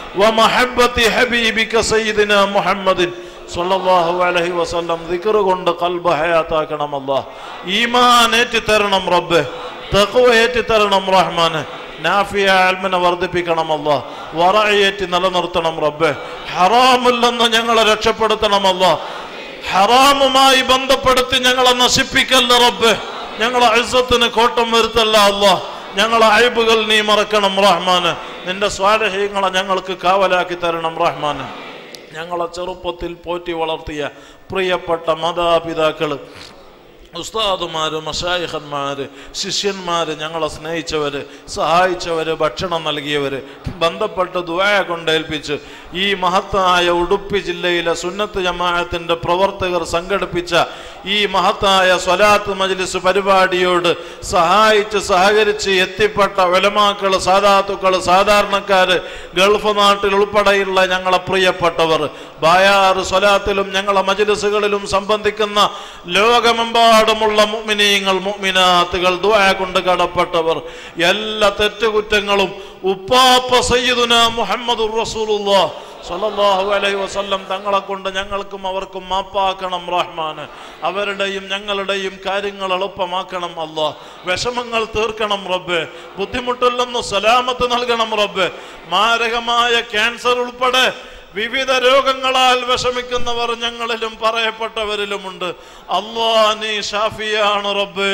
ومحبة حبيبك سيدنا محمد സല്ലല്ലാഹു അലൈഹി വസല്ലം ദിക്ർ കൊണ്ട് കൽബ് ഹയാത്താക്കണം അല്ലാഹ് ഈമാൻ ഏറ്റി തരണം റബ്ബ് തഖ്വ ഏറ്റി തരണം റഹ്മാന് നാഫിയ ആൽമിനെ വർദ്ധിപ്പിക്കണം അല്ലാഹ് വറയേറ്റി നിലനിർത്തണം റബ്ബ് ഹറാമിൽ നിന്ന് ഞങ്ങളെ രക്ഷപ്പെടുത്തണം അല്ലാഹ് ഹറാമുമായി ബന്ധപ്പെടുത്തി ഞങ്ങളെ നശിപ്പിക്കല്ല റബ്ബ് ഞങ്ങളെ അഴുസത്തിന് കോട്ടം വരുത്തല്ല അല്ലാഹ് ഞങ്ങളെ അയബുകൾ നീ മറക്കണം റഹ്മാന് നിന്റെ സ്വാരഹ്യങ്ങളെ ഞങ്ങൾക്ക് കാവലാക്കി തരണം റഹ്മാന് ഞങ്ങളെ ചെറുപ്പത്തിൽ പോറ്റി വളർത്തിയ പ്രിയപ്പെട്ട മാതാപിതാക്കൾ ഉസ്താദുമാര് മഷായിഖന്മാര് ശിഷ്യന്മാര് ഞങ്ങളെ സ്നേഹിച്ചവര് സഹായിച്ചവര് ഭക്ഷണം നൽകിയവര് ബന്ധപ്പെട്ട് ദുആ കൊണ്ടേൽപ്പിച്ച് ഈ മഹത്തായ ഉടുപ്പി ജില്ലയിലെ സുന്നത്ത് ജമാഅത്തിന്റെ പ്രവർത്തകർ സംഘടിപ്പിച്ച ഈ മഹത്തായ സ്വലാത്ത് മജ്ലിസ് പരിപാടിയോട് സഹായിച്ച് സഹകരിച്ച് എത്തിപ്പെട്ട ഒലമാക്കള് സാധാത്തുക്കള് സാധാരണക്കാര് ഗൾഫ് നാട്ടിൽ ഉൾപ്പെടെയുള്ള ഞങ്ങളെ പ്രിയപ്പെട്ടവർ ബായാറ് സ്വലാത്തിലും ഞങ്ങളെ മജ്ലിസുകളിലും സംബന്ധിക്കുന്ന ലോകമെമ്പാടുമുള്ള മുഅ്മിനീങ്ങൾ മുഅ്മിനാത്തുകൾ ദുആ കൊണ്ട് കടപ്പെട്ടവർ എല്ലാ തെറ്റുകുറ്റങ്ങളും ഉപ്പാപ്പ സയ്യിദുന മുഹമ്മദുർ റസൂലുള്ളാഹ് സല്ലല്ലാഹു അലൈഹി വസല്ലം തങ്ങളെ കൊണ്ട് ഞങ്ങൾക്കും അവർക്കും മാപ്പാക്കണം റഹ്മാന് അവരുടെയും ഞങ്ങളുടെയും കാര്യങ്ങൾ എളുപ്പമാക്കണം അല്ലാ വിഷമങ്ങൾ തീർക്കണം റബ്ബ് ബുദ്ധിമുട്ടില്ലെന്ന് സലാമത്ത് നൽകണം റബ്ബ് മാരകമായ ക്യാൻസർ ഉൾപ്പെടെ വിവിധ രോഗങ്ങളാൽ വിഷമിക്കുന്നവർ ഞങ്ങളിലും പറയപ്പെട്ടവരിലുമുണ്ട് അല്ലാ നീ ഷാഫിയാണ് റബ്ബേ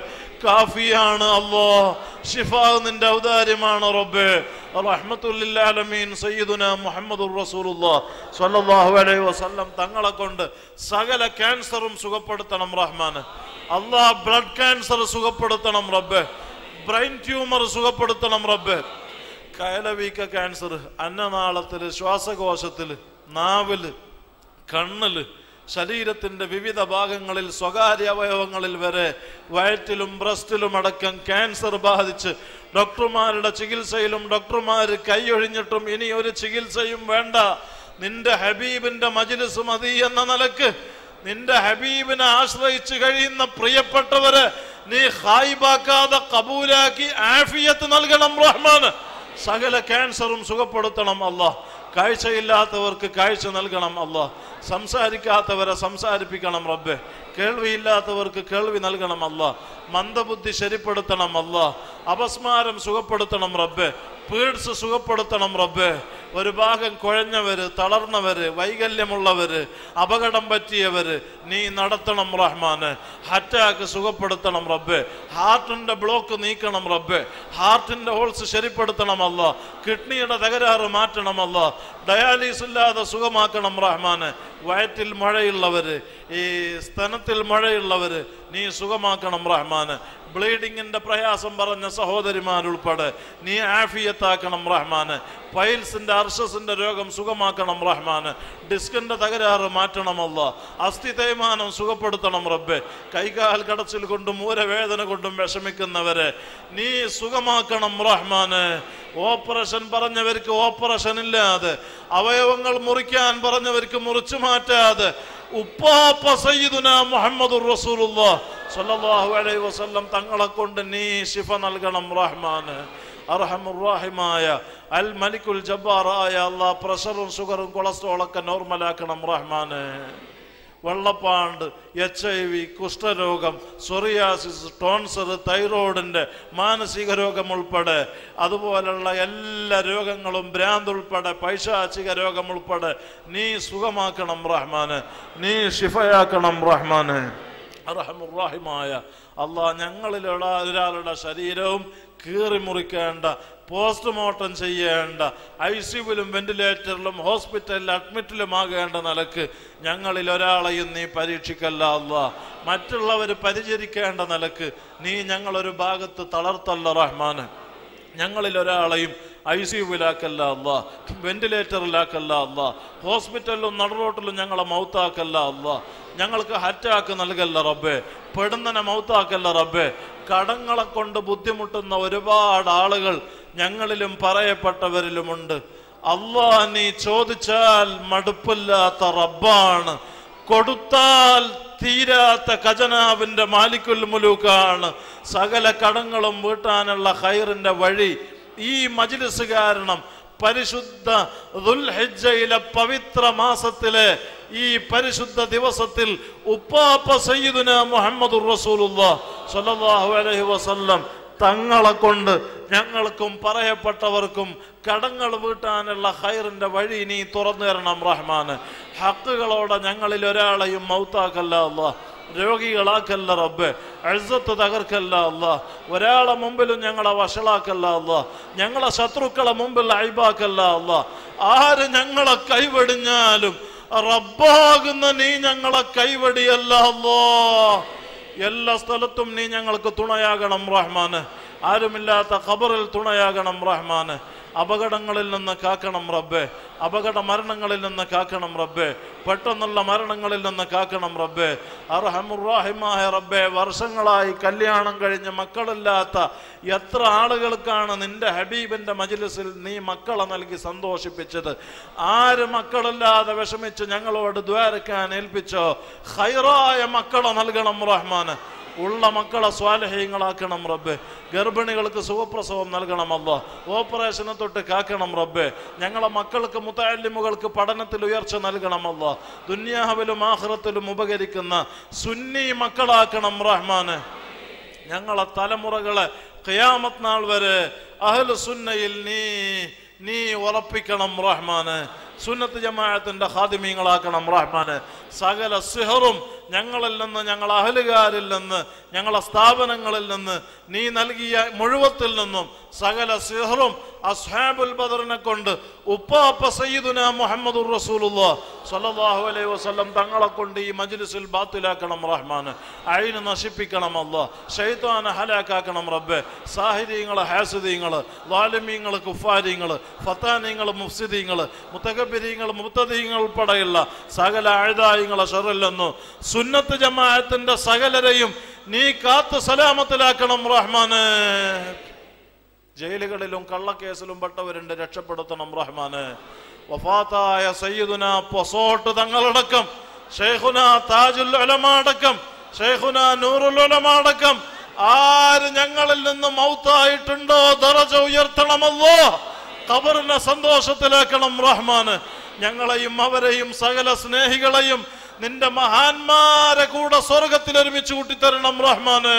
കാഫിയാണ് അല്ലോ ഷിഫാ നിന്റെ ഔദാര്യമാണ് റബ്ബേ റഹ്മത്തുല്ലാലമീൻ സയ്യിദുന മുഹമ്മദുർ റസൂലുള്ളാഹ് സ്വല്ലല്ലാഹു അലൈഹി വസല്ലം തങ്ങളെ കൊണ്ട് സകല ക്യാൻസറും സുഖപ്പെടുത്തണം റഹ്മാന് അള്ളാഹ് ബ്ലഡ് ക്യാൻസർ സുഖപ്പെടുത്തണം റബ്ബേ ബ്രെയിൻ ട്യൂമർ സുഖപ്പെടുത്തണം റബ്ബേ കയലവീക്ക ക്യാൻസർ അന്നനാളത്തില് ശ്വാസകോശത്തില് നാവില് കണ്ണില് ശരീരത്തിന്റെ വിവിധ ഭാഗങ്ങളിൽ സ്വകാര്യ അവയവങ്ങളിൽ വരെ വയറ്റിലും ബ്രസ്റ്റിലും അടക്കം ക്യാൻസർ ബാധിച്ച് ഡോക്ടർമാരുടെ ചികിത്സയിലും ഡോക്ടർമാർ കൈയൊഴിഞ്ഞിട്ടും ഇനി ഒരു ചികിത്സയും വേണ്ട നിന്റെ ഹബീബിന്റെ മജിലിസ് മതി എന്ന നിലക്ക് നിന്റെ ഹബീബിനെ ആശ്രയിച്ച് കഴിയുന്ന പ്രിയപ്പെട്ടവര് നീ ഹായിബാക്കാതെ കബൂലാക്കി ആഫിയത്ത് നൽകണം റഹ്മാന് സകല ക്യാൻസറും സുഖപ്പെടുത്തണം അല്ലാ കാഴ്ചയില്ലാത്തവർക്ക് കാഴ്ച നൽകണം അല്ലാ സംസാരിക്കാത്തവരെ സംസാരിപ്പിക്കണം റബ്ബെ കേൾവിയില്ലാത്തവർക്ക് കേൾവി നൽകണം അല്ല മന്ദബുദ്ധി ശരിപ്പെടുത്തണം അല്ല അപസ്മാരം സുഖപ്പെടുത്തണം റബ്ബെ പീഡ്സ് സുഖപ്പെടുത്തണം റബ്ബെ ഒരു ഭാഗം കുഴഞ്ഞവര് തളർന്നവര് വൈകല്യമുള്ളവര് അപകടം പറ്റിയവര് നീ നടത്തണം റഹ്മാന് അറ്റാക്ക് സുഖപ്പെടുത്തണം റബ്ബെ ഹാർട്ടിന്റെ ബ്ലോക്ക് നീക്കണം റബ്ബെ ഹാർട്ടിന്റെ ഹോൾസ് ശരിപ്പെടുത്തണം അല്ല കിഡ്നിയുടെ തകരാറ് മാറ്റണം അല്ല ഡയാലിസ് ഇല്ലാതെ സുഖമാക്കണം റഹ്മാന് വയറ്റിൽ മഴയുള്ളവര് ഈ സ്തനത്തിൽ മഴയുള്ളവര് നീ സുഖമാക്കണം റഹ്മാന് ബ്ലീഡിങ്ങിന്റെ പ്രയാസം പറഞ്ഞ സഹോദരിമാരുൾപ്പെടെ നീ ആഫിയത്താക്കണം റഹ്മാന് പൈൽസിന്റെ അർഷസിന്റെ രോഗം സുഖമാക്കണം റഹ്മാന് ഡിസ്കിന്റെ തകരാറ് മാറ്റണമല്ല അസ്ഥി തേയ്മാനം സുഖപ്പെടുത്തണം റബ്ബെ കൈകാൽ കടച്ചിൽ കൊണ്ടും മൂരവേദന കൊണ്ടും വിഷമിക്കുന്നവരെ നീ സുഖമാക്കണം റഹ്മാന് ഓപ്പറേഷൻ പറഞ്ഞവർക്ക് ഓപ്പറേഷൻ ഇല്ലാതെ അവയവങ്ങൾ മുറിക്കാൻ പറഞ്ഞവർക്ക് മുറിച്ചു മാറ്റാതെ ഉപ്പാപ്പ സയ്യിദുന മുഹമ്മദുർ റസൂലുള്ളാഹ് സ്വല്ലല്ലാഹു അലൈഹി വസല്ലം തങ്ങളെ കൊണ്ട് നീ ശിഫ നൽകണം റഹ്മാന് അർഹമുറാഹിമായ അൽ മലിക്കുൽ ജബ്ബാറായ അള്ളാഹ് പ്രഷറും ഷുഗറും കൊളസ്ട്രോളൊക്കെ നോർമലാക്കണം റഹ്മാന് വെള്ളപ്പാണ്ട് എച്ച് ഐ വി കുഷ്ഠരോഗം സൊറിയാസിസ് ടോൺസർ തൈറോയിഡിന്റെ മാനസിക രോഗം ഉൾപ്പെടെ അതുപോലുള്ള എല്ലാ രോഗങ്ങളും ഭ്രാന്ത് ഉൾപ്പെടെ പൈശാചിക രോഗം ഉൾപ്പെടെ നീ സുഖമാക്കണം റഹ്മാന് നീ ഷിഫയാക്കണം റഹ്മാന് അർഹമുറാഹിമായ അള്ളാഹ് ഞങ്ങളിലുള്ള ഒരാളുടെ ശരീരവും കീറി മുറിക്കേണ്ട പോസ്റ്റ്മോർട്ടം ചെയ്യേണ്ട ഐ സിയുവിലും വെന്റിലേറ്ററിലും ഹോസ്പിറ്റലിൽ അഡ്മിറ്റിലുമാകേണ്ട നിലക്ക് ഞങ്ങളിൽ ഒരാളെയും നീ പരീക്ഷിക്കല്ല അല്ല മറ്റുള്ളവർ പരിചരിക്കേണ്ട നിലക്ക് നീ ഞങ്ങളൊരു ഭാഗത്ത് തളർത്തല്ല റഹ്മാന് ഞങ്ങളിൽ ഒരാളെയും ഐ സിയുവിലാക്കല്ല അല്ല വെന്റിലേറ്ററിലാക്കല്ല അല്ല ഹോസ്പിറ്റലിലും നടുറോട്ടിലും ഞങ്ങളെ മൗത്താക്കല്ല അല്ല ഞങ്ങൾക്ക് ഹറ്റാക്ക് നൽകല്ല റബ്ബേ പെടുന്നനെ മൗത്താക്കല്ല റബ്ബേ കടങ്ങളെ കൊണ്ട് ബുദ്ധിമുട്ടുന്ന ഒരുപാട് ആളുകൾ ഞങ്ങളിലും പറയപ്പെട്ടവരിലുമുണ്ട് അള്ളാ നീ ചോദിച്ചാൽ മടുപ്പില്ലാത്ത റബ്ബാണ് കൊടുത്താൽ തീരാത്ത ഖജനാവിന്റെ മാലിക്കുൽ മുലൂക്കാണ് സകല കടങ്ങളും വീട്ടാനുള്ള ഖൈറിന്റെ വഴി ഈ മജ്ലിസ് കാരണം പരിശുദ്ധ ദുൽഹിജ്ജയിലെ പവിത്ര മാസത്തിലെ ഈ പരിശുദ്ധ ദിവസത്തിൽ ഉപ്പാപ്പ സയ്യിദുന മുഹമ്മദുർ റസൂലുള്ളാഹ് സ്വല്ലല്ലാഹു അലൈഹി വസല്ലം തങ്ങളെ കൊണ്ട് ഞങ്ങൾക്കും പറയപ്പെട്ടവർക്കും കടങ്ങൾ വീട്ടാനുള്ള ഹൈറിന്റെ വഴി നീ തുറന്നു തരണം റഹ്മാന് ഹക്കുകളോടെ ഞങ്ങളിൽ ഒരാളെയും മൗത്താക്കല്ല അല്ലാ രോഗികളാക്കല്ല റബ്ബെ അഴുസത്ത് തകർക്കല്ല അല്ല ഒരാളെ മുമ്പിലും ഞങ്ങളെ വഷളാക്കല്ല അല്ല ഞങ്ങളെ ശത്രുക്കളെ മുമ്പിൽ അഴിബാക്കല്ല അല്ല ആര് ഞങ്ങളെ കൈവെടിഞ്ഞാലും റബ്ബാകുന്ന നീ ഞങ്ങളെ കൈവടിയല്ല അല്ലോ എല്ലാ സ്ഥലത്തും നീ ഞങ്ങൾക്ക് തുണയാകണം റഹ്മാന് ആരുമില്ലാത്ത ഖബറിൽ തുണയാകണം റഹ്മാന് അപകടങ്ങളിൽ നിന്ന് കാക്കണം റബ്ബെ അപകട മരണങ്ങളിൽ നിന്ന് കാക്കണം റബ്ബെ പെട്ടെന്നുള്ള മരണങ്ങളിൽ നിന്ന് കാക്കണം റബ്ബെ അർഹമുറാഹിമായ റബ്ബെ വർഷങ്ങളായി കല്യാണം കഴിഞ്ഞ് മക്കളില്ലാത്ത എത്ര ആളുകൾക്കാണ് നിന്റെ ഹബീബിന്റെ മജിലിസിൽ നീ മക്കളെ നൽകി സന്തോഷിപ്പിച്ചത് ആര് മക്കളില്ലാതെ വിഷമിച്ച് ഞങ്ങളോട് ദ്വാരക്കാൻ ഏൽപ്പിച്ചോ ഹൈറായ മക്കളെ നൽകണം റഹ്മാന് ഉള്ള മക്കളെ സ്വാലഹ്യങ്ങളാക്കണം റബ്ബെ ഗർഭിണികൾക്ക് സുഖപ്രസവം നൽകണം അല്ല ഓപ്പറേഷനെ തൊട്ട് കാക്കണം റബ്ബെ ഞങ്ങളെ മക്കൾക്ക് മുത്താലിമുകൾക്ക് പഠനത്തിൽ ഉയർച്ച നൽകണം അല്ല ദുന്യാവിലും ആഹ്റത്തിലും ഉപകരിക്കുന്ന സുന്നി മക്കളാക്കണം റഹ്മാന് ഞങ്ങളെ തലമുറകളെ ഖിയാമത്ത് നാൾ വരെ അഹ്ലു സുന്നയിൽ നീ നീ ഉറപ്പിക്കണം റഹ്മാന് സുന്നത്ത് ജമാഅത്തിന്റെ ഖാദിമീങ്ങളാക്കണം റഹ്മാന് സകല സിഹറും ഞങ്ങളിൽ നിന്ന് ഞങ്ങൾ അഹലുകാരിൽ നിന്ന് ഞങ്ങളെ സ്ഥാപനങ്ങളിൽ നിന്ന് നീ നൽകിയ മുഴുവത്തിൽ നിന്നും സകല സിഹറും അസ്ഹാബുൽ ബദറിനെ കൊണ്ട് ഉപ്പാപ്പ സയ്യിദുന മുഹമ്മദുർ റസൂലുള്ളാഹ് സ്വല്ലല്ലാഹു അലൈഹി വസല്ലം തങ്ങളെ കൊണ്ട് ഈ മജ്ലിസിൽ ബാത്തിലാക്കണം റഹ്മാന് അയിന് നശിപ്പിക്കണം അല്ലാ ഷൈത്താനെ ഹലാക്കാക്കണം റബ്ബെ സാഹിര്യങ്ങള് ഹാസിദീങ്ങള് ലാലിമീങ്ങള് കുഫാരിങ്ങള് ഫത്താനീങ്ങള് മുഫ്സിദീങ്ങള് മുത്തകബ് മുത്തക്കബിരിങ്ങൾ മുത്തദീങ്ങൾ ഉൾപ്പെടെയുള്ള സകല അഴുതായിങ്ങളെ ഷറില്ലെന്നു സുന്നത്ത് ജമാഅത്തിന്റെ സകലരെയും നീ കാത്ത് സലാമത്തിലാക്കണം റഹ്മാന് ജയിലുകളിലും കള്ളക്കേസിലും പെട്ടവരുണ്ട് രക്ഷപ്പെടുത്തണം റഹ്മാന് വഫാത്തായ സയ്യിദുന പൊസോട്ട് തങ്ങളടക്കം ഷെയ്ഖുന താജുൽ ഉലമ അടക്കം ഷെയ്ഖുന നൂറുൽ ഉലമ അടക്കം ആര് ഞങ്ങളിൽ നിന്ന് മൗത്തായിട്ടുണ്ടോ ദറജ ഉയർത്തണമല്ലോ ഖബറിനെ സന്തോഷത്തിലാക്കണം റഹ്മാന് ഞങ്ങളെയും അവരെയും സകല സ്നേഹികളെയും നിന്റെ മഹാന്മാരെ കൂടെ സ്വർഗത്തിൽ ഒരുമിച്ച് കൂട്ടിത്തരണം റഹ്മാന്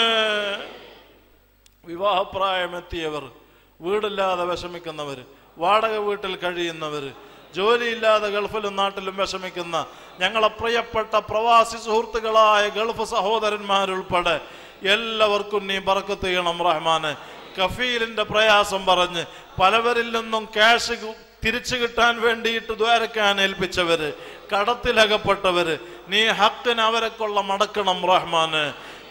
വിവാഹപ്രായമെത്തിയവർ വീടില്ലാതെ വിഷമിക്കുന്നവർ വാടക വീട്ടിൽ കഴിയുന്നവർ ജോലിയില്ലാതെ ഗൾഫിലും നാട്ടിലും വിഷമിക്കുന്ന ഞങ്ങളെ പ്രിയപ്പെട്ട പ്രവാസി സുഹൃത്തുക്കളായ ഗൾഫ് സഹോദരന്മാരുൾപ്പെടെ എല്ലാവർക്കും നീ ബർക്കത്ത് ചെയ്യണം റഹ്മാന് കഫീലിന്റെ പ്രയാസം പറഞ്ഞ് പലവരിൽ നിന്നും ക്യാഷ് കു- തിരിച്ചു കിട്ടാൻ വേണ്ടിയിട്ട് ദ്വാരക്കാൻ ഏൽപ്പിച്ചവര് കടത്തിലകപ്പെട്ടവര് നീ ഹക്കിന് അവരെ കൊള്ള മടക്കണം റഹ്മാന്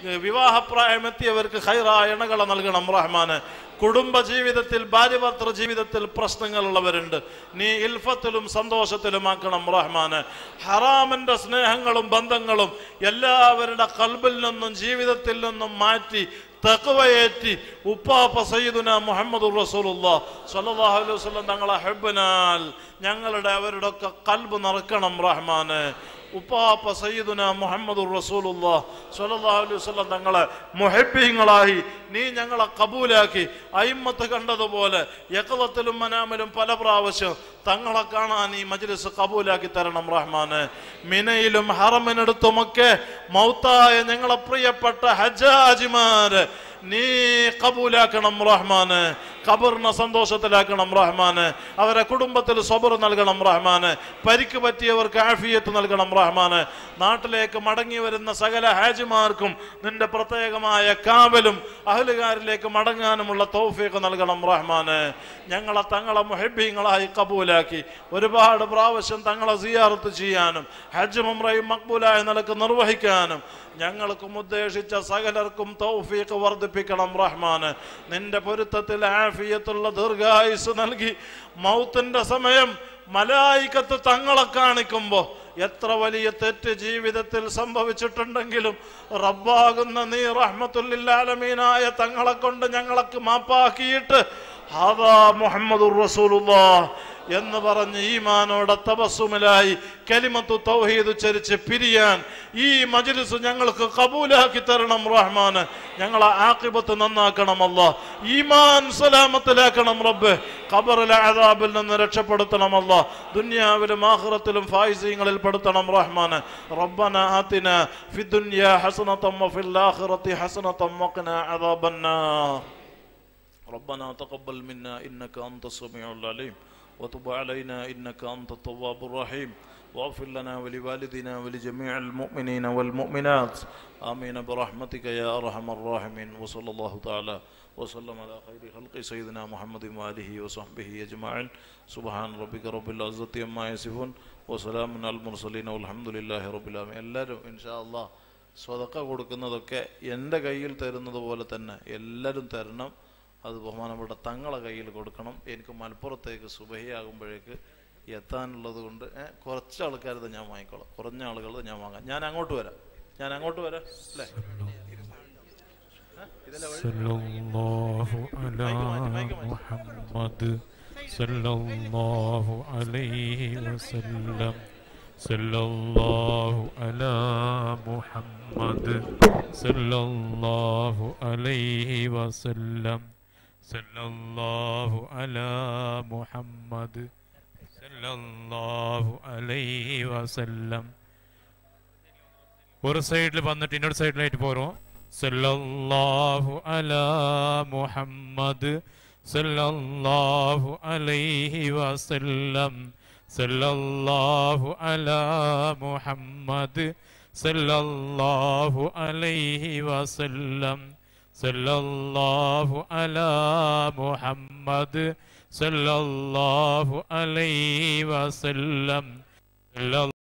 വിവാഹപ്രായമെത്തിയവർക്ക് ഹൈറായ ഇണകളെ നൽകണം റഹ്മാന് കുടുംബ ജീവിതത്തിൽ ഭാര്യഭർത്തൃ ജീവിതത്തിൽ പ്രശ്നങ്ങളുള്ളവരുണ്ട് നീ ഇൽഫത്തിലും സന്തോഷത്തിലുമാക്കണം റഹ്മാന് ഹറാമിന്റെ സ്നേഹങ്ങളും ബന്ധങ്ങളും എല്ലാവരുടെ കൽബിൽ നിന്നും ജീവിതത്തിൽ നിന്നും മാറ്റി തക്കവയേറ്റി ഉപ്പാപ്പ സയ്യിദുന മുഹമ്മദ് റസൂലുള്ള സല്ലല്ലാഹു അലൈഹി വസല്ലം തങ്ങളെ ഹെബിനാൽ ഞങ്ങളുടെ അവരുടെ ഒക്കെ കൽബ് നിറക്കണം റഹ്മാന് ഉപ്പാപ്പ സയ്യിദുന മുഹമ്മദ് റസൂലുള്ള സല്ലല്ലാഹു അലൈഹി വസല്ലം തങ്ങളെ മുഹബ്ബീങ്ങളായി നീ ഞങ്ങളെ കബൂലാക്കി അയിമ്മത്ത് കണ്ടതുപോലെ യക്കളത്തിലും മനാമിലും പല പ്രാവശ്യം തങ്ങളെ കാണാൻ ഈ മജ്ലിസ് കബൂലാക്കി തരണം റഹ്മാന് മിനയിലും ഹറമിനടുത്തുമൊക്കെ മൗത്തായ ഞങ്ങളെ പ്രിയപ്പെട്ട ഹജാജിമാര് നീ കബൂലാക്കണം റഹ്മാന് ഖബറിനെ സന്തോഷത്തിലാക്കണം റഹ്മാന് അവരെ കുടുംബത്തിൽ സ്വബർ നൽകണം റഹ്മാന് പരിക്ക് പറ്റിയവർക്ക് ആഫിയത്ത് നൽകണം റഹ്മാന് നാട്ടിലേക്ക് മടങ്ങി വരുന്ന സകല ഹാജിമാർക്കും നിന്റെ പ്രത്യേകമായ കാവലും അഹലുകാരിലേക്ക് മടങ്ങാനുമുള്ള തൗഫീഖ് നൽകണം റഹ്മാന് ഞങ്ങളെ തങ്ങളെ മുഹബ്ബീങ്ങളായി കബൂലാക്കി ഒരുപാട് പ്രാവശ്യം തങ്ങളെ സിയാറത്ത് ചെയ്യാനും ഹജ്ജ് മുംറയും മക്ബൂലായ നിലക്ക് നിർവഹിക്കാനും ഞങ്ങൾക്കും ഉദ്ദേശിച്ച സകലർക്കും തൗഫീഖ് വർദ്ധിപ്പിക്കണം റഹ്മാന് നിന്റെ പൊരുത്തത്തിൽ ആഫിയത്തുള്ള ദീർഘായുസ് നൽകി മൗത്തിന്റെ സമയം മലായിക്കത്ത് തങ്ങളെ കാണിക്കുമ്പോ എത്ര വലിയ തെറ്റ് ജീവിതത്തിൽ സംഭവിച്ചിട്ടുണ്ടെങ്കിലും റബ്ബാകുന്ന നീ റഹ്മത്തുല്ലാലമീനായ തങ്ങളെ കൊണ്ട് ഞങ്ങളൊക്കെ മാപ്പാക്കിയിട്ട് ഹാദാ മുഹമ്മദുർ റസൂലുള്ളാ എന്ന് പറഞ്ഞ് ഈമാനോടെ തപസ്സുമിലായി കലിമത്തു തൗഹീദ് ഉച്ചരിച്ച് പിരിയാൻ ഈ മജ്ലിസ് ഞങ്ങൾക്ക് കബൂലാക്കി തരണം റഹ്മാന് ഞങ്ങളെ ആക്കിബത്ത് നന്നാക്കണമല്ല ഈമാൻ സലാമത്തിലാക്കണം റബ്ബ് ഖബറിലെ അദാബിൽ നിന്ന് രക്ഷപ്പെടുത്തണമല്ല ദുനിയാവിലും ആഖിറത്തിലും ഫായിസീങ്ങളിൽ പെടുത്തണം റഹ്മാന് റബ്ബന ആതിന ഫി ദുനിയ ഹസനതം വഫിൽ ആഖിറതി ഹസനതം വഖിന അദാബന്നാർ ربنا تقبل منا إنك أنت السميع العليم وتب علينا إنك أنت التواب الرحيم واغفر لنا ولوالدنا ولجميع المؤمنين والمؤمنات آمين برحمتك يا أرحم الراحمين وصلى الله تعالى وسلم على خير خلق سيدنا محمد وآله وصحبه أجمعين سبحان ربك رب العزة عما يصفون وسلام على المرسلين والحمد لله رب العالمين എല്ലാവരും ഇൻഷാ അള്ളാഹ് സ്വതക്ക കൊടുക്കുന്നതൊക്കെ എൻ്റെ കയ്യിൽ തരുന്നത് പോലെ തന്നെ എല്ലാവരും തരണം അത് ബഹുമാനപ്പെട്ട തങ്ങളെ കയ്യിൽ കൊടുക്കണം എനിക്ക് മലപ്പുറത്തേക്ക് സുബഹിയാകുമ്പോഴേക്ക് എത്താനുള്ളത് കൊണ്ട് ഏ, കുറച്ച് ആൾക്കാരത് ഞാൻ വാങ്ങിക്കോളാം കുറഞ്ഞ ആളുകളത് ഞാൻ വാങ്ങാം ഞാൻ അങ്ങോട്ട് വരാം ഞാൻ അങ്ങോട്ട് വരാം അല്ലേ ഏ, ഇതിലെ വഴി صلى الله على محمد صلى الله عليه وسلم صلى الله على محمد صلى الله عليه وسلم صلى الله على محمد صلى الله عليه وسلم ഒരു സൈഡിൽ വന്നിട്ട് ഇന്നൊരു സൈഡിലായിട്ട് പോരും സല്ലല്ലാഹു അലാ മുഹമ്മദ് സല്ലല്ലാഹു അലൈഹി വസല്ലം സല്ലല്ലാഹു അലാ മുഹമ്മദ് സല്ലല്ലാഹു അലൈഹി വസല്ലം സല്ലല്ലാഹു അലാ മുഹമ്മദ് സല്ലല്ലാഹു അലൈഹി വസല്ലം